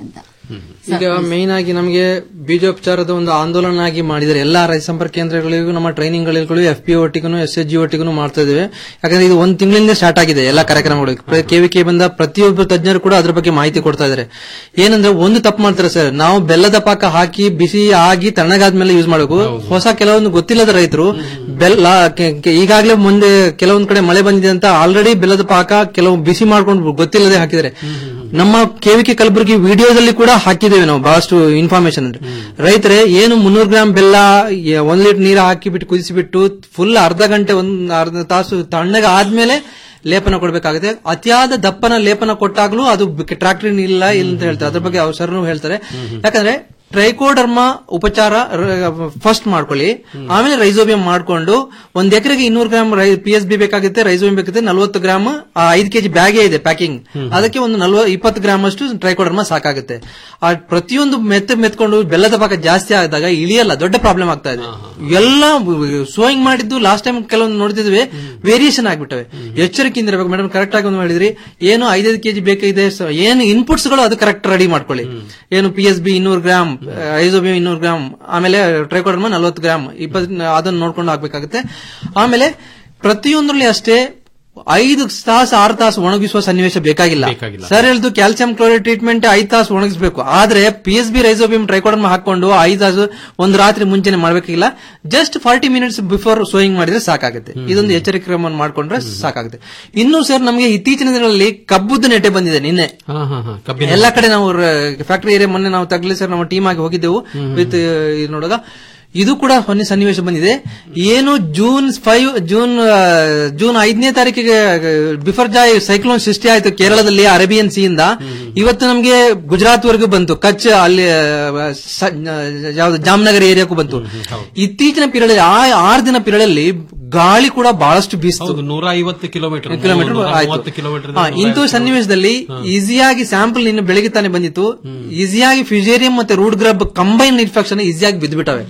ಈಗ ಮೇನ್ ಆಗಿ ನಮಗೆ ಬೀಜೋಪಚಾರದ ಒಂದು ಆಂದೋಲನ ಆಗಿ ಮಾಡಿದರೆ ಎಲ್ಲಾ ರೈತ ಸಂಪರ್ಕ ಕೇಂದ್ರಗಳಿಗೂ ನಮ್ಮ ಟ್ರೈನಿಂಗ್ ಗಳಿಗೂ ಎಫ್ ಪಿ ಒಟ್ಟಿಗೂ ಎಸ್ ಎಚ್ ಜಿ ಒಟ್ಟಿಗೂ ಮಾಡ್ತಾ ಇದ್ದೇವೆ ಯಾಕಂದ್ರೆ ಇದು ಒಂದು ತಿಂಗಳಿಂದ ಸ್ಟಾರ್ಟ್ ಆಗಿದೆ ಎಲ್ಲಾ ಕಾರ್ಯಕ್ರಮಗಳು ಕೆವಿಕೆ ಬಂದ ಪ್ರತಿಯೊಬ್ಬ ತಜ್ಞರು ಕೂಡ ಅದ್ರ ಬಗ್ಗೆ ಮಾಹಿತಿ ಕೊಡ್ತಾ ಇದ್ದಾರೆ ಏನಂದ್ರೆ ಒಂದು ತಪ್ಪು ಮಾಡ್ತಾರೆ ಸರ್ ನಾವು ಬೆಲ್ಲದ ಪಾಕ ಹಾಕಿ ಬಿಸಿ ಆಗಿ ತಣ್ಣಗಾದ್ಮೇಲೆ ಯೂಸ್ ಮಾಡಬೇಕು ಹೊಸ ಕೆಲವೊಂದು ಗೊತ್ತಿಲ್ಲದ ರೈತರು ಬೆಲ್ಲ ಕೆ- ಕೆ- ಈಗಾಗಲೇ ಮುಂದೆ ಕೆಲವೊಂದು ಕಡೆ ಮಳೆ ಬಂದಿದೆ ಅಂತ ಆಲ್ರೆಡಿ ಬೆಲ್ಲದ ಪಾಕ ಕೆಲವು ಬಿಸಿ ಮಾಡ್ಕೊಂಡು ಗೊತ್ತಿಲ್ಲದೆ ಹಾಕಿದ್ದಾರೆ ನಮ್ಮ ಕೆವಿಕೆ ಕಲಬುರಗಿ ವಿಡಿಯೋದಲ್ಲಿ ಕೂಡ ಹಾಕಿದ್ದೇವೆ ನಾವು ಬಹಳಷ್ಟು ಇನ್ಫಾರ್ಮೇಶನ್ ರೈತರೇ ಏನು ಮುನ್ನೂರು ಗ್ರಾಂ ಬೆಲ್ಲ ಎ- ಒಂದ್ ಲೀಟರ್ ನೀರು ಹಾಕಿಬಿಟ್ಟು ಕುದಿಸಿಬಿಟ್ಟು ಫುಲ್ ಅರ್ಧ ಗಂಟೆ ಒಂದ್ ಅರ್ಧ ತಾಸು ತಣ್ಣಗೆ ಆದ್ಮೇಲೆ ಲೇಪನ ಕೊಡಬೇಕಾಗುತ್ತೆ ಅತಿಯಾದ ದಪ್ಪನ ಲೇಪನ ಕೊಟ್ಟಾಗ್ಲೂ ಅದು ಟ್ರಾಕ್ಟರ್ ಇಲ್ಲ ಇಲ್ಲ ಅಂತ ಹೇಳ್ತಾರೆ ಅದ್ರ ಬಗ್ಗೆ ಅವ್ರ ಸರ್ನು ಹೇಳ್ತಾರೆ ಯಾಕಂದ್ರೆ ಟ್ರೈಕೋಡರ್ಮ ಉಪಚಾರ ಫಸ್ಟ್ ಮಾಡ್ಕೊಳ್ಳಿ ಆಮೇಲೆ ರೈಸೋಬಿಯಂ ಮಾಡ್ಕೊಂಡು ಒಂದ್ ಎಕರೆಗೆ ಇನ್ನೂರು ಗ್ರಾಮ್ ಪಿ ಎಸ್ ಬಿ ಬೇಕಾಗುತ್ತೆ ರೈಸೋಬಿಯಂ ಬೇಕಾಗುತ್ತೆ ನಲ್ವತ್ತು ಗ್ರಾಮ್ ಐದು ಕೆಜಿ ಬ್ಯಾಗೇ ಇದೆ ಪ್ಯಾಕಿಂಗ್ ಅದಕ್ಕೆ ಒಂದು ನಲ್ವ ಇಪ್ಪತ್ತು ಗ್ರಾಮ್ ಅಷ್ಟು ಟ್ರೈಕೋಡರ್ಮ ಸಾಕಾಗುತ್ತೆ ಆ ಪ್ರತಿಯೊಂದು ಮೆತ್ತ ಮೆತ್ಕೊಂಡು ಬೆಲ್ಲದ ಪಾಕ ಜಾಸ್ತಿ ಆದಾಗ ಇಳಿಯಲ್ಲ ದೊಡ್ಡ ಪ್ರಾಬ್ಲಮ್ ಆಗ್ತಾ ಇದೆ ಎಲ್ಲ ಸೋಯಿಂಗ್ ಮಾಡಿದ್ದು ಲಾಸ್ಟ್ ಟೈಮ್ ಕೆಲವೊಂದು ನೋಡ್ತಿದ್ವಿ ವೇರಿಯೇಷನ್ ಆಗ್ಬಿಟ್ಟವೆ ಎಚ್ಚರಿಕೆಯಿಂದ ಇರಬೇಕು ಮೇಡಮ್ ಕರೆಕ್ಟ್ ಆಗಿ ಒಂದು ಹೇಳಿದ್ರಿ ಏನು ಐದೈದು ಕೆಜಿ ಬೇಕಾಗಿದೆ ಸೊ ಏನು ಇನ್ಪುಟ್ಸ್ ಗಳು ಅದು ಕರೆಕ್ಟ್ ರೆಡಿ ಮಾಡ್ಕೊಳ್ಳಿ ಏನು ಪಿ ಎಸ್ ಬಿ ಇನ್ನೂರು ಗ್ರಾಮ್ ಐಸೋಬಿಯಂ ಇನ್ನೂರು ಗ್ರಾಮ್ ಆಮೇಲೆ ಟ್ರೈಕೋಡರ್ಮ ನಲ್ವತ್ತು ಗ್ರಾಮ್ ಇಪ್ಪತ್ತು ಅದನ್ನ ನೋಡ್ಕೊಂಡು ಹಾಕ್ಬೇಕಾಗುತ್ತೆ ಆಮೇಲೆ ಪ್ರತಿಯೊಂದರಲ್ಲಿ ಅಷ್ಟೇ ಐದು ತಾಸು ಆರು ತಾಸು ಒಣಗಿಸುವ ಸನ್ನಿವೇಶ ಬೇಕಾಗಿಲ್ಲ ಸರ್ ಹೇಳ್ದು ಕ್ಯಾಲ್ಸಿಯಂ ಕ್ಲೋರೈಡ್ ಟ್ರೀಟ್ಮೆಂಟ್ ಐದು ತಾಸು ಒಣಗಿಸಬೇಕು ಆದ್ರೆ P S B rhizobium trichoderma ಹಾಕೊಂಡು ಐದು ತಾಸು ಒಂದು ರಾತ್ರಿ ಮುಂಚೆನೆ ಮಾಡಬೇಕಿಲ್ಲ just forty minutes before sowing ಮಾಡಿದ್ರೆ ಸಾಕಾಗುತ್ತೆ ಇದೊಂದು ಎಚ್ಚರಿಕೆ ಕ್ರಮವನ್ನು ಮಾಡ್ಕೊಂಡ್ರೆ ಸಾಕಾಗುತ್ತೆ ಇನ್ನು ಸರ್ ನಮಗೆ ಇತ್ತೀಚಿನ ದಿನಗಳಲ್ಲಿ ಕಬ್ಬುದ್ದು ನೆಟೆ ಬಂದಿದೆ ನಿನ್ನೆ ಹಾ ಹಾ ಹಾ ಕಬ್ಬಿನ ಎಲ್ಲಾ ಕಡೆ ನಾವು ಫ್ಯಾಕ್ಟರಿ ಏರಿಯಾ ಮೊನ್ನೆ ನಾವು ತಗ್ಲಿ ಸರ್ ನಮ್ಮ ಟೀಮ್ ಆಗಿ ಹೋಗಿದ್ದೆವು ವಿತ್ ಇದು ನೋಡುವಾಗ ಇದು ಕೂಡ ಹೊನ್ನೆ ಸನ್ನಿವೇಶ ಬಂದಿದೆ ಏನು ಜೂನ್ ಫೈವ್ ಜೂನ್ ಆ, ಜೂನ್ ಐದನೇ ತಾರೀಕಿಗೆ ಬಿಫರ್ ಜಾಯ್ ಸೈಕ್ಲೋನ್ ಸೃಷ್ಟಿ ಆಯ್ತು ಕೇರಳದಲ್ಲಿ ಅರೇಬಿಯನ್ ಸಿಯಿಂದ ಇವತ್ತು ನಮಗೆ ಗುಜರಾತ್ ವರೆಗೂ ಬಂತು ಕಚ್ ಅಲ್ಲಿ ಆ, ಸ- ಯಾವ್ದು ಜಾಮ್ನಗರ್ ಏರಿಯಾಕ್ಕೂ ಬಂತು ಇತ್ತೀಚಿನ ಪೀರಿಯಡ್ ಆ ಆರು ದಿನ ಪೀರಿಯಡ್ ಅಲ್ಲಿ ಗಾಳಿ ಕೂಡ ಬಹಳಷ್ಟು ಬೀಸ್ತು ಹೌದು ನೂರ ಐವತ್ತು ಕಿಲೋಮೀಟರ್ ಕಿಲೋಮೀಟರ್ ನೂರ ಆಯ್ತು ಮೂವತ್ತು ಕಿಲೋಮೀಟರ್ ಹಾ, ಇಂಥ ಸನ್ನಿವೇಶದಲ್ಲಿ ಈಸಿಯಾಗಿ ಸ್ಯಾಂಪಲ್ ನಿನ್ನೆ ಬೆಳಿಗ್ಗೆ ತಾನೇ ಬಂದಿತ್ತು ಈಸಿಯಾಗಿ ಫ್ಯುಜೇರಿಯಂ ಮತ್ತೆ ರೂಟ್ ಗ್ರಬ್ ಕಂಬೈನ್ ಇನ್ಫೆಕ್ಷನ್ ಈಸಿಯಾಗಿ ಬಿದ್ದುಬಿಟ್ಟವೆ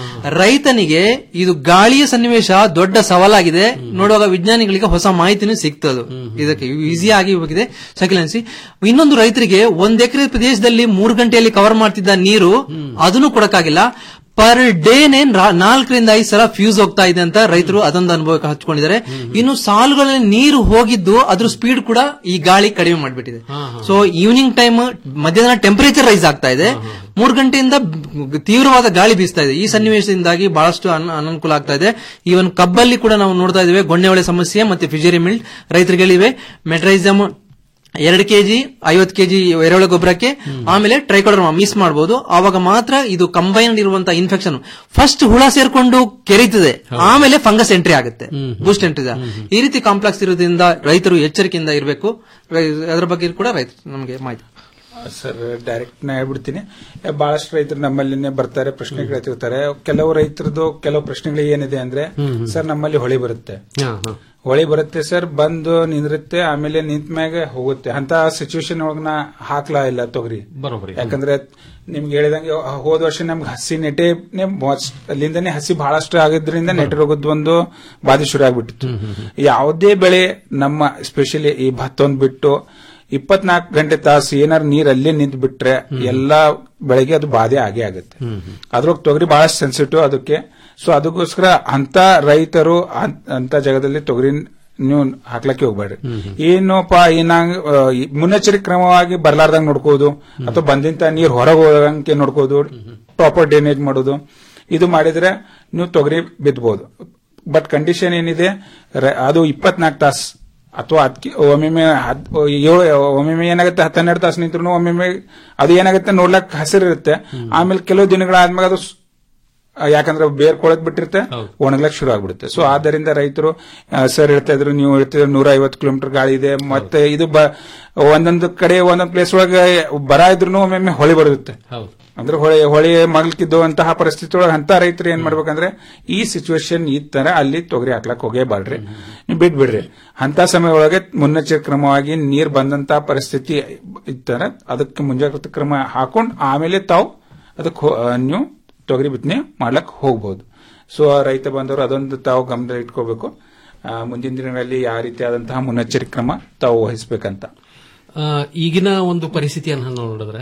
ರೈತನಿಗೆ ಇದು ಗಾಳಿಯ ಸನ್ನಿವೇಶ ದೊಡ್ಡ ಸವಾಲಾಗಿದೆ ನೋಡುವಾಗ ವಿಜ್ಞಾನಿಗಳಿಗೆ ಹೊಸ ಮಾಹಿತಿನೂ ಸಿಗ್ತದೆ ಇದಕ್ಕೆ ಈಸಿಯಾಗಿ ಹೋಗಿದೆ ಸೈಕ್ಲೆನ್ಸಿ ಇನ್ನೊಂದು ರೈತರಿಗೆ ಒಂದ್ ಎಕರೆ ಪ್ರದೇಶದಲ್ಲಿ ಮೂರು ಗಂಟೆಯಲ್ಲಿ ಕವರ್ ಮಾಡ್ತಿದ್ದ ನೀರು ಅದನ್ನು ಕೊಡಕ್ಕಾಗಿಲ್ಲ ಪರ್ ಡೇನೆ ನಾಲ್ಕರಿಂದ ಐದು ಸಲ ಫ್ಯೂಸ್ ಹೋಗ್ತಾ ಇದೆ ಅಂತ ರೈತರು ಅದೊಂದು ಅನುಭವಕ್ಕೆ ಹಚ್ಕೊಂಡಿದ್ದಾರೆ ಇನ್ನು ಸಾಲುಗಳಲ್ಲಿ ನೀರು ಹೋಗಿದ್ದು ಅದ್ರ ಸ್ಪೀಡ್ ಕೂಡ ಈ ಗಾಳಿ ಕಡಿಮೆ ಮಾಡಿಬಿಟ್ಟಿದೆ ಸೊ ಈವ್ನಿಂಗ್ ಟೈಮ್ ಮಧ್ಯಾಹ್ನ ಟೆಂಪರೇಚರ್ ರೈಸ್ ಆಗ್ತಾ ಇದೆ ಮೂರು ಗಂಟೆಯಿಂದ ಬ್- ತೀವ್ರವಾದ ಗಾಳಿ ಬೀಸ್ತಾ ಇದೆ ಈ ಸನ್ನಿವೇಶದಿಂದಾಗಿ ಬಹಳಷ್ಟು ಅನ- ಅನಾನುಕೂಲ ಆಗ್ತಾ ಇದೆ ಈವನ್ ಕಬ್ಬಲ್ಲಿ ಕೂಡ ನಾವು ನೋಡ್ತಾ ಇದ್ದೇವೆ ಗೊಣ್ಣೆವಳೆ ಸಮಸ್ಯೆ ಮತ್ತೆ ಫಿಜೇರಿ ಮಿಲ್ಟ್ ರೈತರಿಗಳಿವೆ ಮೆಟ್ರೈಸಮ್ ಎರಡು ಕೆಜಿ ಐವತ್ತು ಕೆಜಿ ಎರೆಹುಳ ಗೊಬ್ಬರಕ್ಕೆ ಆಮೇಲೆ ಟ್ರೈಕೋಡರ್ಮಾ ಮಿಸ್ ಮಾಡಬಹುದು ಆವಾಗ ಮಾತ್ರ ಇದು ಕಂಬೈನ್ಡ್ ಇರುವಂತಹ ಇನ್ಫೆಕ್ಷನ್ ಫಸ್ಟ್ ಹುಳ ಸೇರ್ಕೊಂಡು ಕೆರೀತದೆ ಆಮೇಲೆ ಫಂಗಸ್ ಎಂಟ್ರಿ ಆಗುತ್ತೆ ಬೂಸ್ಟ್ ಎಂಟ್ರಿ ಈ ರೀತಿ ಕಾಂಪ್ಲೆಕ್ಸ್ ಇರೋದ್ರಿಂದ ರೈತರು ಎಚ್ಚರಿಕೆಯಿಂದ ಇರಬೇಕು ಅದರ ಬಗ್ಗೆ ಕೂಡ ರೈತರು ನಮಗೆ ಮಾಹಿತಿ ಸರ್ ಡೈರೆಕ್ಟ್ ನಾ ಹೇಳ್ಬಿಡ್ತೀನಿ ಏ, ಬಹಳಷ್ಟು ರೈತರು ನಮ್ಮಲ್ಲಿನೇ ಬರ್ತಾರೆ ಪ್ರಶ್ನೆ ಕೇಳ್ತಿರ್ತಾರೆ ಕೆಲವು ರೈತರದು ಕೆಲವು ಪ್ರಶ್ನೆಗಳು ಏನಿದೆ ಅಂದ್ರೆ ಸರ್ ನಮ್ಮಲ್ಲಿ ಹೊಳಿ ಬರುತ್ತೆ ಹೊಳಿ ಬರುತ್ತೆ ಸರ್ ಬಂದು ನಿಂದಿರುತ್ತೆ ಆಮೇಲೆ ನಿಂತ ಮ್ಯಾಗ ಹೋಗುತ್ತೆ ಅಂತ ಸಿಚುವೇಶನ್ ಒಳಗ ನಾ ಹಾಕ್ಲಾ ಇಲ್ಲ ತೊಗರಿ ಬರೋಬ್ಬರಿ ಯಾಕಂದ್ರೆ ನಿಮ್ಗೆ ಹೇಳಿದಂಗೆ ಹೋದ ವರ್ಷ ನಮ್ಗೆ ಹಸಿ ನೆಟೆನೆ ಮೊಸ್- ಅಲ್ಲಿಂದನೇ ಹಸಿ ಬಹಳಷ್ಟು ಆಗಿದ್ರಿಂದ ನೆಟೆ ರೋಗದ ಒಂದು ಬಾಧೆ ಶುರು ಆಗ್ಬಿಟ್ಟಿತ್ತು ಯಾವುದೇ ಬೆಳೆ ನಮ್ಮ ಸ್ಪೆಷಲಿ ಈ ಭತ್ತ ಒಂದ್ ಬಿಟ್ಟು ಇಪ್ಪತ್ನಾಲ್ಕು ಗಂಟೆ ತಾಸು ಏನಾರು ನೀರ್ ಅಲ್ಲೇ ನಿಂತು ಬಿಟ್ರೆ ಎಲ್ಲಾ ಬೆಳೆಗೆ ಅದು ಬಾಧೆ ಆಗೇ ಆಗುತ್ತೆ ಅದ್ರೊಳಗೆ ತೊಗರಿ ಬಹಳಷ್ಟು ಸೆನ್ಸಿಟಿವ್ ಅದಕ್ಕೆ ಸೊ ಅದಕ್ಕೋಸ್ಕರ ಅಂತ ರೈತರು ಅನ್- ಅಂತ ಜಾಗದಲ್ಲಿ ತೊಗರಿ ನೀವು ಹಾಕ್ಲಕ್ಕೆ ಹೋಗ್ಬೇಡ್ರಿ ಏನೋಪ್ಪ ಏನಾಗ ಮುನ್ನೆಚ್ಚರಿಕೆ ಕ್ರಮವಾಗಿ ಬರ್ಲಾರ್ದಂಗ್ ನೋಡ್ಕೋದು ಅಥವಾ ಬಂದಿಂತ ನೀರ್ ಹೊರಗೆ ಹೋಗಂಗೆ ನೋಡ್ಕೋದು ಪ್ರಾಪರ್ ಡ್ರೈನೇಜ್ ಮಾಡೋದು ಇದು ಮಾಡಿದ್ರೆ ನೀವು ತೊಗರಿ ಬಿತ್ತಬಹುದು ಬಟ್ ಕಂಡೀಷನ್ ಏನಿದೆ ರ- ಅದು ಇಪ್ಪತ್ನಾಲ್ಕು ತಾಸು ಅಥವಾ ಅದಕ್ಕೆ ಒಮ್ಮೊಮ್ಮೆ ಹತ್- ಏಳು ಒಮ್ಮೊಮ್ಮೆ ಏನಾಗುತ್ತೆ ಹತ್ತೆರಡು ತಾಸು ನಿಂತ್ರು ಒಮ್ಮೊಮ್ಮೆ ಅದು ಏನಾಗುತ್ತೆ ನೋಡ್ಲಕ್ ಹಸಿರಿರುತ್ತೆ ಆಮೇಲೆ ಕೆಲವು ದಿನಗಳಾದ್ಮೇಲೆ ಅದು ಸ್- ಯಾಕಂದ್ರೆ ಬೇರ್ ಕೊಳದ್ ಬಿಟ್ಟಿರುತ್ತೆ ಒಣಗ್ಲಕ್ ಶುರು ಆಗ್ಬಿಡುತ್ತೆ ಸೊ ಆದ್ದರಿಂದ ರೈತರು ಸರ್ ಹೇಳ್ತಾ ಇದ್ರು ನೀವು ಹೇಳ್ತಿದ್ರು ನೂರ ಐವತ್ತು ಕಿಲೋಮೀಟರ್ ಗಾಳಿ ಇದೆ ಮತ್ತೆ ಇದು ಬ- ಒಂದೊಂದು ಕಡೆ ಒಂದೊಂದು ಪ್ಲೇಸ್ ಒಳಗೆ ಬರ ಇದ್ರು ಒಮ್ಮೊಮ್ಮೆ ಹೊಳಿ ಬರುತ್ತೆ ಅಂದ್ರೆ ಹೊಳೆ ಹೊಳೆ ಮಗ್ಲಿಕ್ಕಿದ್ದಂತಹ ಪರಿಸ್ಥಿತಿ ಒಳಗೆ ಅಂತ ರೈತರು ಏನ್ ಮಾಡ್ಬೇಕಂದ್ರೆ ಈ ಸಿಚುವೇಶನ್ ಈ ತರ ಅಲ್ಲಿ ತೊಗರಿ ಹಾಕ್ಲಕ್ ಹೋಗೇಬಾರ್ರಿ ನೀವು ಬಿಟ್ಬಿಡ್ರಿ ಅಂತ ಸಮಯ ಒಳಗೆ ಮುನ್ನೆಚ್ಚರಿಕೆ ಕ್ರಮವಾಗಿ ನೀರ್ ಬಂದಂತ ಪರಿಸ್ಥಿತಿ ಇತ್ತರ ಅದಕ್ಕೆ ಮುಂಜಾಗ್ರತಾ ಕ್ರಮ ಹಾಕೊಂಡ್ ಆಮೇಲೆ ತಾವು ಅದಕ್ಕೆ ಹೋ- ಆ, ನೀವು ತೊಗರಿ ಬಿತ್ತನೆ ಮಾಡ್ಲಕ್ ಹೋಗ್ಬೋದು ಸೊ ರೈತ ಬಂದವರು ಅದೊಂದು ತಾವು ಗಮನದಲ್ಲಿ ಇಟ್ಕೋಬೇಕು ಆ, ಮುಂದಿನ ದಿನಗಳಲ್ಲಿ ಯಾವ ರೀತಿಯಾದಂತಹ ಮುನ್ನೆಚ್ಚರಿಕೆ ಕ್ರಮ ತಾವು ವಹಿಸ್ಬೇಕಂತ ಆ, ಈಗಿನ ಒಂದು ಪರಿಸ್ಥಿತಿಯನ್ನು ನೋಡಿದ್ರೆ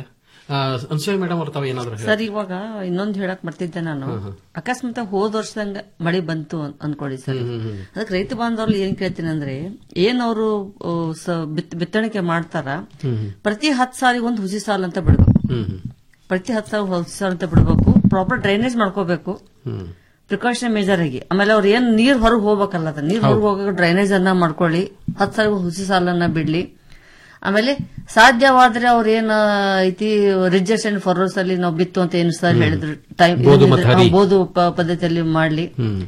ಅನ್ಸೂಯ ಮೇಡಮ್ ಅವ್ರ ತಾವು ಏನಾದ್ರು ಹೇಳಿ? ಸರ್ ಇವಾಗ ಇನ್ನೊಂದು ಹೇಳಕ್ ಬರ್ತಿದ್ದೆ ನಾನು ಅಕಸ್ಮಾತ್ ಹೋದ ವರ್ಷದಂಗ ಮಳೆ ಬಂತು ಅನ್- ಅನ್ಕೊಳ್ಳಿ ಸರ್ ಅದಕ್ಕೆ ರೈತ ಬಾಂಧವ್ರು ಏನ್ ಕೇಳ್ತೀನಿ ಅಂದ್ರೆ ಏನ್ ಅವರು ಬಿತ್ತಣಿಕೆ ಮಾಡ್ತಾರ ಪ್ರತಿ ಹತ್ತು ಸಾಲಿಗೆ ಒಂದು ಹುಸಿ ಸಾಲ್ ಅಂತ ಬಿಡ್ಬೇಕು ಪ್ರತಿ ಹತ್ತು ಸಾವಿರ ಹುಸಿ ಸಾಲ್ ಅಂತ ಬಿಡ್ಬೇಕು ಪ್ರಾಪರ್ ಡ್ರೈನೇಜ್ ಮಾಡ್ಕೋಬೇಕು ಪ್ರಿಕಾಷನ್ ಮೇಜರ್ ಆಗಿ ಆಮೇಲೆ ಅವ್ರು ಏನ್ ನೀರ್ ಹೊರಗೆ ಹೋಗ್ಬೇಕಲ್ಲ ಅದ ನೀರ್ ಹೊರಗೆ ಹೋಗೋ ಡ್ರೈನೇಜ್ ಅನ್ನ ಮಾಡ್ಕೊಳ್ಳಿ ಹತ್ತು ಸಾವಿರ ಹುಸಿ ಸಾಲನ್ನ ಬಿಡ್ಲಿ ಆಮೇಲೆ ಸಾಧ್ಯವಾದ್ರೆ ಅವ್ರ ಏನ್ ಐತಿ ರಿಜೆಸ್ ಅಂಡ್ ಫರೋಸ್ ಅಲ್ಲಿ ನಾವು ಬಿತ್ತು ಅಂತ ಏನು ಸರ್ ಹೇಳಿದ್ರು ಟೈಮ್ ಬೋದು ಮತ್ತು ಹರಿ. ಬೋದು ಪ- ಪದ್ಧತಿಯಲ್ಲಿ ಮಾಡ್ಲಿ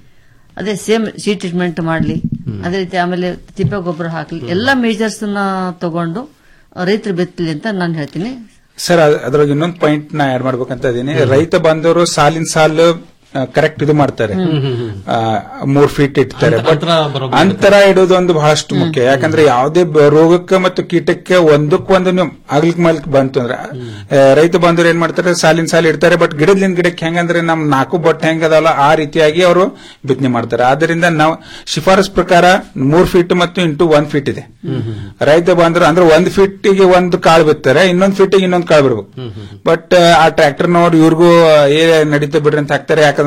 ಅದೇ ಸೇಮ್ ಸೀಡ್ ಟ್ರೀಟ್ಮೆಂಟ್ ಮಾಡ್ಲಿ ಅದೇ ರೀತಿ ಆಮೇಲೆ ತಿಪ್ಪೆ ಗೊಬ್ಬರ ಹಾಕ್ಲಿ ಎಲ್ಲಾ ಮೇಜರ್ಸ್ ನ ತಗೊಂಡು ರೈತರು ಬಿತ್ತಲಿ ಅಂತ ನಾನು ಹೇಳ್ತೀನಿ ಸರ್ ಅದ್- ಅದ್ರೊಳಗೆ ಇನ್ನೊಂದು ಪಾಯಿಂಟ್ ನಾ ಆಡ್ ಮಾಡ್ಬೇಕಂತ ಇದೀನಿ ರೈತ ಬಾಂಧವರು ಸಾಲಿನ ಸಾಲು ಕರೆಕ್ಟ್ ಇದು ಮಾಡ್ತಾರೆ ಆ, ಮೂರ್ ಫೀಟ್ ಇಡ್ತಾರೆ ಅಂತರ- ಬಟ್ ಅಂತರ ಬರೋಬ್ಬರಿ ಅಂತರ ಇಡೋದು ಒಂದು ಬಹಳಷ್ಟು ಮುಖ್ಯ ಯಾಕಂದ್ರೆ ಯಾವುದೇ ಬ- ರೋಗಕ್ಕೆ ಮತ್ತು ಕೀಟಕ್ಕೆ ಒಂದಕ್ಕೊಂದು ನೀವು ಆಗ್ಲಿಕ್ ಮಲ್ಕ್ ಬಂತು ಅಂದ್ರೆ ಆ, ರೈತ ಬಾಂಧವರು ಏನ್ ಮಾಡ್ತಾರೆ ಸಾಲಿನ ಸಾಲ ಇಡ್ತಾರೆ ಬಟ್ ಗಿಡದಿಂದ ಗಿಡಕ್ಕೆ ಹೆಂಗಂದ್ರೆ ನಮ್ ನಾಲ್ಕು ಬೊಟ್ಟ ಹೆಂಗ್ ಅದಾವಲ್ಲ ಆ ರೀತಿಯಾಗಿ ಅವರು ಬಿತ್ತನೆ ಮಾಡ್ತಾರೆ ಆದ್ರಿಂದ ನಾವು ಶಿಫಾರಸ್ ಪ್ರಕಾರ ಮೂರ್ ಫೀಟ್ ಮತ್ತು ಇಂಟು ಒನ್ ಫೀಟ್ ಇದೆ ರೈತ ಬಾಂಧವರು ಅಂದ್ರೆ ಒಂದ್ ಫೀಟಿಗೆ ಒಂದು ಕಾಳು ಬಿತ್ತಾರೆ ಇನ್ನೊಂದ್ ಫೀಟಿಗೆ ಇನ್ನೊಂದು ಕಾಳು ಬಿಡ್ಬೇಕು ಬಟ್ ಆ ಟ್ರ್ಯಾಕ್ಟರ್ನವ್ರು ಇವ್ರಿಗೂ ಏ ನಡೀತಾ ಬಿಡ್ರಿ ಅಂತ ಹಾಕ್ತಾರೆ ಯಾಕಂದ್ರೆ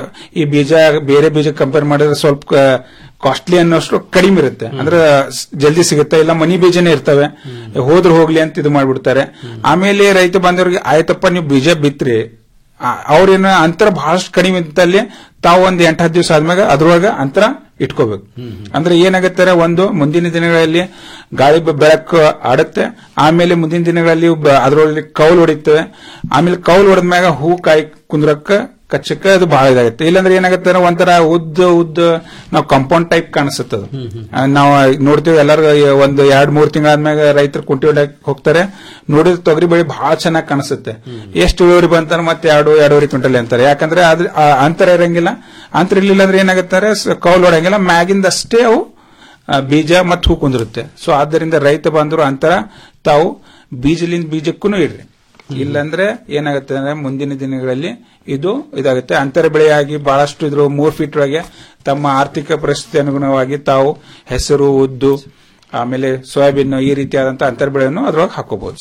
ಈ ಬೀಜ ಬೇರೆ ಬೀಜ ಕಂಪೇರ್ ಮಾಡಿದ್ರೆ ಸ್ವಲ್ಪ ಕಾಸ್ಟ್ಲಿ ಅನ್ನೋಷ್ಟು ಕಡಿಮೆ ಇರುತ್ತೆ ಅಂದ್ರೆ ಸ್- ಜಲ್ದಿ ಸಿಗುತ್ತೆ ಇಲ್ಲ ಮನಿ ಬೀಜನೇ ಇರ್ತವೆ ಹೋದ್ರೆ ಹೋಗ್ಲಿ ಅಂತ ಇದು ಮಾಡ್ಬಿಡ್ತಾರೆ ಆಮೇಲೆ ರೈತ ಬಾಂಧವರಿಗೆ ಆಯ್ತಪ್ಪ ನೀವು ಬೀಜ ಬಿತ್ರಿ ಆ- ಅವ್ರೇನ ಅಂತರ ಬಹಳಷ್ಟು ಕಡಿಮೆ ಇದ್ದಲ್ಲಿ ತಾವು ಒಂದ್ ಎಂಟ್ ಹತ್ತು ದಿವಸ ಆದ್ಮ್ಯಾಗ ಅದ್ರೊಳಗ ಅಂತರ ಇಟ್ಕೋಬೇಕು ಅಂದ್ರೆ ಏನಾಗುತ್ತೆ ಒಂದು ಮುಂದಿನ ದಿನಗಳಲ್ಲಿ ಗಾಳಿ ಬೆ- ಬೆಳಕು ಆಡುತ್ತೆ ಆಮೇಲೆ ಮುಂದಿನ ದಿನಗಳಲ್ಲಿ ಬ- ಅದ್ರೊಳಗೆ ಕೌಲ್ ಹೊಡಿತವೆ ಆಮೇಲೆ ಕೌಲ್ ಹೊಡೆದ್ಮ್ಯಾಗ ಹೂ ಕಾಯಿ ಕುಂದ್ರಕ್ಕ ಕಚ್ಚಕ್ಕ ಅದು ಬಹಳ ಇದಾಗುತ್ತೆ ಇಲ್ಲಾಂದ್ರೆ ಏನಾಗುತ್ತೆ ಅಂದ್ರೆ ಒಂಥರ ಉದ್ದ ಉದ್ದ ನಾವು ಕಾಂಪೌಂಡ್ ಟೈಪ್ ಕಾಣಿಸುತ್ತೆ ಅದು ಆ, ನಾವು ನೋಡ್ತೀವಿ ಎಲ್ಲಾರು ಒಂದು ಎರಡ್ ಮೂರ್ ತಿಂಗಳಾದ್ಮ್ಯಾಗ ರೈತರು ಕುಂಟಿ ಹೊಡ್ಯಾಕ್ ಹೋಗ್ತಾರೆ ನೋಡಿದ್ರೆ ತೊಗರಿ ಬೆಳೆ ಬಹಳ ಚೆನ್ನಾಗಿ ಕಾಣಿಸುತ್ತೆ ಎಷ್ಟು ಇಳುವರಿ ಬಂತಾರೆ ಮತ್ತೆ ಎರಡು ಎರಡೂವರೆ ಕ್ವಿಂಟಲ್ ಅಂತಾರೆ ಯಾಕಂದ್ರೆ ಅದ್ರ ಆ ಅಂತರ ಇರಂಗಿಲ್ಲ ಅಂತರ ಇರ್ಲಿಲ್ಲ ಅಂದ್ರೆ ಏನಾಗುತ್ತೆ ಕೌಲ್ ಹೊಡಂಗಿಲ್ಲ ಮ್ಯಾಗಿಂದ ಅಷ್ಟೇ ಅವು ಆ, ಬೀಜ ಮತ್ತು ಹೂ ಕುಂದಿರುತ್ತೆ ಸೊ ಆದ್ದರಿಂದ ರೈತ ಬಾಂಧವರು ಅಂತರ ತಾವು ಬೀಜಲಿಂದ ಬೀಜಕ್ಕೂ ಇಡ್ರಿ ಇಲ್ಲಂದ್ರೆ ಏನಾಗುತ್ತೆ ಅಂದ್ರೆ ಮುಂದಿನ ದಿನಗಳಲ್ಲಿ ಇದು ಇದಾಗುತ್ತೆ ಅಂತರ ಬೆಳೆಯಾಗಿ ಬಹಳಷ್ಟು ಇದ್ರ ಮೂರ್ ಫೀಟ್ ಒಳಗೆ ತಮ್ಮ ಆರ್ಥಿಕ ಪರಿಸ್ಥಿತಿ ಅನುಗುಣವಾಗಿ ತಾವು ಹೆಸರು ಉದ್ದು ಆಮೇಲೆ ಸೋಯಾಬೀನ್ ಈ ರೀತಿಯಾದಂತಹ ಅಂತರ ಬೆಳೆಯನ್ನು ಅದ್ರೊಳಗೆ ಹಾಕೋಬಹುದು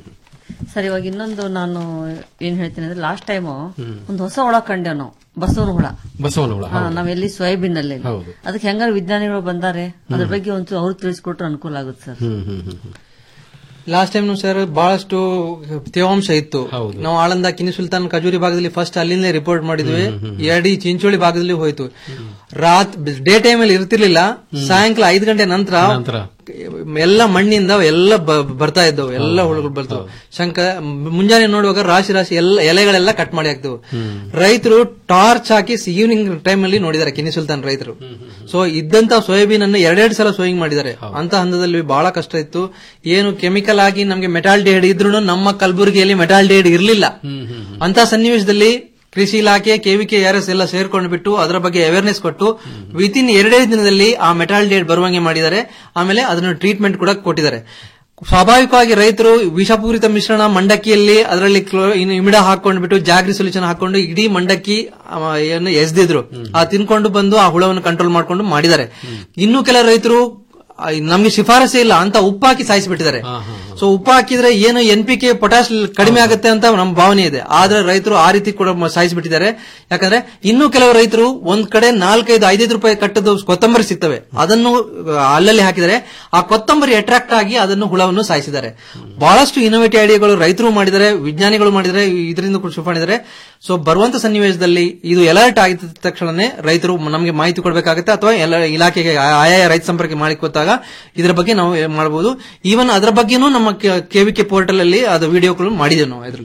ಸರ್ ಇವಾಗ ಇನ್ನೊಂದು ನಾನು ಏನ್ ಹೇಳ್ತೀನಿ ಅಂದ್ರೆ ಲಾಸ್ಟ್ ಟೈಮ್ ಒಂದು ಹೊಸ ಹುಳ ಕಂಡೆ ನಾವು ಬಸವನ ಹುಳ ಬಸವನ ಹುಳ ಹಾ, ನಾವ್ ಎಲ್ಲಿ ಸೋಯಾಬೀನ್ ಅಲ್ಲಿ ಹೌದು. ಅದಕ್ಕೆ ಹೆಂಗಾರ ವಿಜ್ಞಾನಿಗಳು ಬಂದಾರೆ ಅದ್ರ ಬಗ್ಗೆ ಒಂಚೂರು ಅವ್ರು ತಿಳಿಸ್ಕೊಟ್ರೆ ಅನುಕೂಲ ಆಗುತ್ತೆ ಸರ್ ಹ್ಮ್ ಹ್ಮ್ ಹ್ಮ್ ಹ್ಮ್. ಲಾಸ್ಟ್ ಟೈಮ್ ಸರ್ ಬಹಳಷ್ಟು ತೇವಾಂಶ ಇತ್ತು ನಾವು ಆಳಂದ ಕಿನಿ ಸುಲ್ತಾನ್ ಖಜೂರಿ ಭಾಗದಲ್ಲಿ ಫಸ್ಟ್ ಅಲ್ಲಿಂದಲೇ ರಿಪೋರ್ಟ್ ಮಾಡಿದ್ವಿ ಎರಡಿ ಚಿಂಚೋಳಿ ಭಾಗದಲ್ಲಿ ಹೋಯ್ತು ರಾತ್ ಡೇ ಟೈಮ್ ಅಲ್ಲಿ ಇರ್ತಿರ್ಲಿಲ್ಲ ಸಾಯಂಕಾಲ ಐದು ಗಂಟೆ ನಂತರ ನಂತರ ಎಲ್ಲ ಮಣ್ಣಿಂದ ಎಲ್ಲ ಬ- ಬರ್ತಾ ಇದ್ದವು ಎಲ್ಲ ಹುಳುಗಳು ಬರ್ತಾವ ಶಂಕ ಮುಂಜಾನೆ ನೋಡುವಾಗ ರಾಶಿ ರಾಶಿ ಎಲ್ಲ ಎಲೆಗಳೆಲ್ಲ ಕಟ್ ಮಾಡಿ ಹಾಕ್ತವು ರೈತರು ಟಾರ್ಚ್ ಹಾಕಿ ಈವ್ನಿಂಗ್ ಟೈಮ್ ಅಲ್ಲಿ ನೋಡಿದ್ದಾರೆ ಕಿನಿ ಸುಲ್ತಾನ್ ರೈತರು ಸೊ ಇದ್ದಂತ ಸೋಯಾಬೀನ್ ಅನ್ನು ಎರಡೆರಡು ಸಲ ಸೋಯಿಂಗ್ ಮಾಡಿದ್ದಾರೆ ಅಂತ ಹಂತದಲ್ಲಿ ಬಹಳ ಕಷ್ಟ ಇತ್ತು ಏನು ಕೆಮಿಕಲ್ ಆಗಿ ನಮಗೆ ಮೆಟಾಲ್ಡಿಹೈಡ್ ಇದ್ರೂ ನಮ್ಮ ಕಲಬುರಗಿಯಲ್ಲಿ ಮೆಟಾಲ್ಡಿಹೈಡ್ ಇರಲಿಲ್ಲ ಅಂತ ಸನ್ನಿವೇಶದಲ್ಲಿ ಕೃಷಿ ಇಲಾಖೆ ಕೆವಿಕೆ ಆರ್ ಎಸ್ ಎಲ್ಲ ಸೇರ್ಕೊಂಡು ಬಿಟ್ಟು ಅದರ ಬಗ್ಗೆ ಅವೇರ್ನೆಸ್ ಕೊಟ್ಟು ವಿತ್ ಇನ್ ಎರಡೇ ದಿನದಲ್ಲಿ ಆ ಮೆಟಾಲ್ಡಿಹೈಡ್ ಬರುವಂಗೆ ಮಾಡಿದ್ದಾರೆ ಆಮೇಲೆ ಅದನ್ನು ಟ್ರೀಟ್ಮೆಂಟ್ ಕೂಡ ಕೊಟ್ಟಿದ್ದಾರೆ ಸ್ವಾಭಾವಿಕವಾಗಿ ರೈತರು ವಿಷಪೂರಿತ ಮಿಶ್ರಣ ಮಂಡಕ್ಕಿಯಲ್ಲಿ ಅದರಲ್ಲಿ ಕ್ಲೋ- ಇನ್ನು ಇಮಿಡ ಹಾಕೊಂಡ್ಬಿಟ್ಟು ಜಾಗ್ರಿ ಸೊಲ್ಯೂಷನ್ ಹಾಕೊಂಡು ಇಡೀ ಮಂಡಕ್ಕಿ ಆ, ಏನು ಎಸ್ದಿದ್ರು ಆ ತಿನ್ಕೊಂಡು ಬಂದು ಆ ಹುಳವನ್ನು ಕಂಟ್ರೋಲ್ ಮಾಡ್ಕೊಂಡು ಮಾಡಿದ್ದಾರೆ ಇನ್ನು ಕೆಲ ರೈತರು ಆ, ನಮ್ಗೆ ಶಿಫಾರಸೆ ಇಲ್ಲ ಅಂತ ಉಪ್ಪು ಹಾಕಿ ಸಾಯಿಸಿಬಿಟ್ಟಿದ್ದಾರೆ ಸೊ ಉಪ್ಪು ಹಾಕಿದ್ರೆ ಏನು ಎನ್ ಪಿ ಕೆ ಪೊಟ್ಯಾಶ್ ಕಡಿಮೆ ಆಗುತ್ತೆ ಅಂತ ನಮ್ಮ ಭಾವನೆ ಇದೆ ಆದ್ರೆ ರೈತರು ಆ ರೀತಿ ಕೂಡ ಮ- ಸಾಯಿಸಿಬಿಟ್ಟಿದ್ದಾರೆ ಯಾಕಂದ್ರೆ ಇನ್ನು ಕೆಲವು ರೈತರು ಒಂದ್ ಕಡೆ ನಾಲ್ಕೈದು ಐದೈದು ರೂಪಾಯಿ ಕಟ್ಟದ ಕೊತ್ತಂಬರಿ ಸಿಗ್ತವೆ ಅದನ್ನು ಆ, ಅಲ್ಲಲ್ಲಿ ಹಾಕಿದರೆ ಆ ಕೊತ್ತಂಬರಿ ಅಟ್ರಾಕ್ಟ್ ಆಗಿ ಅದನ್ನು ಹುಳವನ್ನು ಸಾಯಿಸಿದ್ದಾರೆ ಬಹಳಷ್ಟು ಇನೋವೇಟಿವ್ ಐಡಿಯಾಗಳು ರೈತರು ಮಾಡಿದ್ದಾರೆ ವಿಜ್ಞಾನಿಗಳು ಮಾಡಿದ್ದಾರೆ ಇದರಿಂದ ಕೂಡ ಶುರು ಮಾಡಿದ್ದಾರೆ ಸೊ ಬರುವಂತ ಸನ್ನಿವೇಶದಲ್ಲಿ ಇದು ಅಲರ್ಟ್ ಆಗಿದ ತಕ್ಷಣನೇ ರೈತರು ನಮಗೆ ಮಾಹಿತಿ ಕೊಡಬೇಕಾಗುತ್ತೆ ಅಥವಾ ಎಲ್ಲ ಇಲಾಖೆಗೆ ಆ- ಆಯಾಯ ರೈತ ಸಂಪರ್ಕ ಮಾಡಿ ಗೊತ್ತಾಗ ಇದರ ಬಗ್ಗೆ ನಾವು ಏನ್ ಮಾಡಬಹುದು ಈವನ್ ಅದರ ಬಗ್ಗೆನೂ ನಮ್ಮ ಕೆವಿಕೆ ಪೋರ್ಟಲ್ ಅಲ್ಲಿ ಅದು ವಿಡಿಯೋಗಳು ಮಾಡಿದ್ದೇವೆ ನಾವು ಇದ್ರ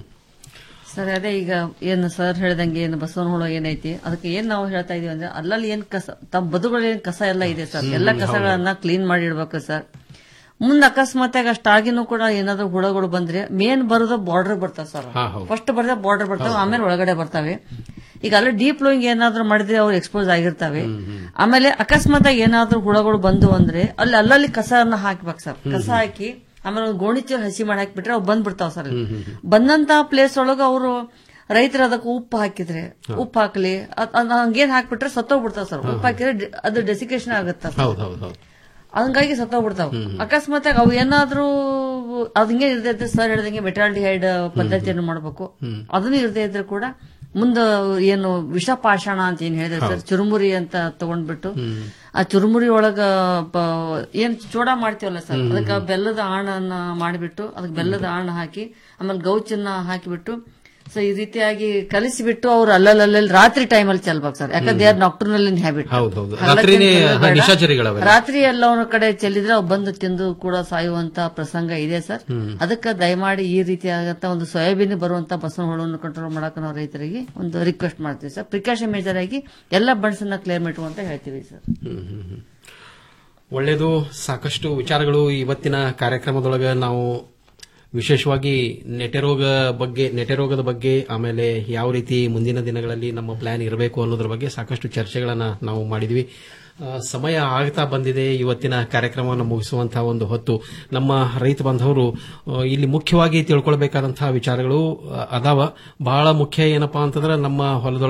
ಸರ್ ಅದೇ ಈಗ ಏನು ಸರ್ ಹೇಳ್ದಂಗೆ ಏನು ಬಸವನ ಹುಳ ಏನೈತಿ ಅದಕ್ಕೆ ಏನ್ ನಾವು ಹೇಳ್ತಾ ಇದೀವಿ ಅಂದ್ರೆ ಅಲ್ಲಲ್ಲಿ ಏನ್ ಕಸ ತಮ್ಮ ಬದುಗಳಲ್ಲಿ ಏನ್ ಕಸ ಎಲ್ಲ ಇದೆ ಸರ್ ಎಲ್ಲ ಕಸಗಳನ್ನ ಕ್ಲೀನ್ ಮಾಡಿ ಇಡ್ಬೇಕು ಸರ್ ಮುಂದೆ ಅಕಸ್ಮಾತ್ ಆಗಿ ಅಷ್ಟಾಗಿನೂ ಕೂಡ ಏನಾದ್ರು ಹುಳಗಳು ಬಂದ್ರೆ ಮೇನ್ ಬರೋದು ಬಾರ್ಡರ್ ಬರ್ತಾವ ಸರ್ ಫಸ್ಟ್ ಬರ್ದೆ ಬಾರ್ಡರ್ ಬರ್ತಾವೆ ಆಮೇಲೆ ಒಳಗಡೆ ಬರ್ತವೆ ಈಗ ಅಲ್ಲಿ ಡೀಪ್ ಫ್ಲೋಯಿಂಗ್ ಏನಾದ್ರು ಮಾಡಿದ್ರೆ ಅವ್ರು ಎಕ್ಸ್ಪೋಸ್ ಆಗಿರ್ತವೆ ಆಮೇಲೆ ಅಕಸ್ಮಾತ್ ಆಗಿ ಏನಾದ್ರು ಹುಳಗಳು ಬಂದು ಅಂದ್ರೆ ಅಲ್ಲಿ ಅಲ್ಲಲ್ಲಿ ಕಸನ ಹಾಕ್ಬೇಕು ಸರ್ ಕಸ ಹಾಕಿ ಆಮೇಲೆ ಒಂದು ಗೋಣಿ ಚೀಲ ಹಸಿ ಮಾಡಿ ಹಾಕ್ಬಿಟ್ರೆ ಅವು ಬಂದ್ಬಿಡ್ತಾವ ಸರ್ ಅಲ್ಲಿ. ಬಂದಂತ ಪ್ಲೇಸ್ ಒಳಗ ಅವರು ರೈತರು ಅದಕ್ಕೆ ಉಪ್ಪು ಹಾಕಿದ್ರೆ ಉಪ್ಪು ಹಾಕ್ಲಿ ಅದ್- ಅದ್ ಹಂಗೇನ್ ಹಾಕ್ಬಿಟ್ರೆ ಸತ್ತೋಗ್ಬಿಡ್ತಾವ ಸರ್ ಉಪ್ಪು ಹಾಕಿದ್ರೆ ಡೆ- ಅದು ಡೆಸಿಕೇಶನ್ ಆಗುತ್ತೆ ಹೌದು ಹೌದು ಹೌದು ಹಂಗಾಗಿ ಸತ್ತೋಗ್ಬಿಡ್ತಾವ ಅಕಸ್ಮಾತ್ ಆಗಿ ಅವು ಏನಾದ್ರೂ ಅದ್ ಹಿಂಗೆ ಇರದೇ ಇದ್ರೆ ಸರ್ ಹೇಳ್ದಂಗೆ ಮೆಟಾಲ್ಡಿಹೈಡ್ ಪದ್ಧತಿಯನ್ನು ಮಾಡಬೇಕು ಅದನ್ನು ಇರದೇ ಇದ್ರೆ ಕೂಡ ಮುಂದ ಏನು ವಿಷಪಾಷಾಣ ಅಂತ ಏನ್ ಹೇಳಿದ್ರೆ ಸರ್ ಚುರುಮುರಿ ಅಂತ ತಗೊಂಡ್ಬಿಟ್ಟು ಆ ಚುರುಮುರಿ ಒಳಗ ಪ- ಏನ್ ಚೂಡ ಮಾಡ್ತೀವಲ್ಲ ಸರ್ ಅದಕ್ಕೆ ಬೆಲ್ಲದ ಆಣನ್ನ ಮಾಡಿಬಿಟ್ಟು ಅದಕ್ಕೆ ಬೆಲ್ಲದ ಆಣ ಹಾಕಿ ಆಮೇಲೆ ಗೌಚನ್ನ ಹಾಕಿಬಿಟ್ಟು ಸೊ ಈ ರೀತಿಯಾಗಿ ಕಲಿಸಿಬಿಟ್ಟು ಅವ್ರು ಅಲ್ಲಲ್ಲಿ ರಾತ್ರಿ ಟೈಮಲ್ಲಿ ಚೆಲ್ಬೇಕು ಸರ್ ಯಾಕಂದ್ರೆ they are nocturnal in habit ಹೌದೌದು. ರಾತ್ರಿನೇ ನಿಶಾಚರಿಗಳವೆಲ್ಲ. ರಾತ್ರಿ ಎಲ್ಲ ಅವ್ರ ಕಡೆ ಚೆಲ್ಲಿದ್ರೆ ಅವು ಬಂದು ತಿಂದು ಕೂಡ ಸಾಯುವಂತ ಪ್ರಸಂಗ ಇದೆ ಸರ್ ಅದಕ್ಕೆ ದಯಮಾಡಿ ಈ ರೀತಿಯಾಗಂತ ಒಂದು ಸೋಯಾಬೀನ್ ಬರುವಂತ ಬಸವನ ಹುಳವನ್ನು ಕಂಟ್ರೋಲ್ ಮಾಡಕ ನಾವು ರೈತರಿಗೆ ಒಂದು ರಿಕ್ವೆಸ್ಟ್ ಮಾಡ್ತೀವಿ ಸರ್ ಪ್ರಿಕಾಷನ್ ಮೇಜರ್ ಆಗಿ ಎಲ್ಲ ಬಣ್ಸನ್ನ ಕ್ಲಿಯರ್ ಇಟ್ಟು ಅಂತ ಹೇಳ್ತೀವಿ ಸರ್ ಒಳ್ಳೆಯದು ಸಾಕಷ್ಟು ವಿಚಾರಗಳು ಇವತ್ತಿನ ಕಾರ್ಯಕ್ರಮದೊಳಗೆ ನಾವು ವಿಶೇಷವಾಗಿ ನೆಟೆರೋಗ ಬಗ್ಗೆ ನೆಟೆರೋಗದ ಬಗ್ಗೆ ಆಮೇಲೆ ಯಾವ ರೀತಿ ಮುಂದಿನ ದಿನಗಳಲ್ಲಿ ನಮ್ಮ ಪ್ಲಾನ್ ಇರಬೇಕು ಅನ್ನೋದ್ರ ಬಗ್ಗೆ ಸಾಕಷ್ಟು ಚರ್ಚೆಗಳನ್ನ ನಾವು ಮಾಡಿದ್ವಿ ಆ, ಸಮಯ ಆಗ್ತಾ ಬಂದಿದೆ ಇವತ್ತಿನ ಕಾರ್ಯಕ್ರಮವನ್ನು ಮುಗಿಸುವಂತಹ ಒಂದು ಹೊತ್ತು ನಮ್ಮ ರೈತ ಬಾಂಧವರು ಆ, ಇಲ್ಲಿ ಮುಖ್ಯವಾಗಿ ತಿಳ್ಕೊಳ್ಬೇಕಾದಂತಹ ವಿಚಾರಗಳು ಆ, ಅದಾವ ಬಹಳ ಮುಖ್ಯ ಏನಪ್ಪಾ ಅಂತಂದ್ರೆ ನಮ್ಮ ಹೊಲದೊಳಗೆ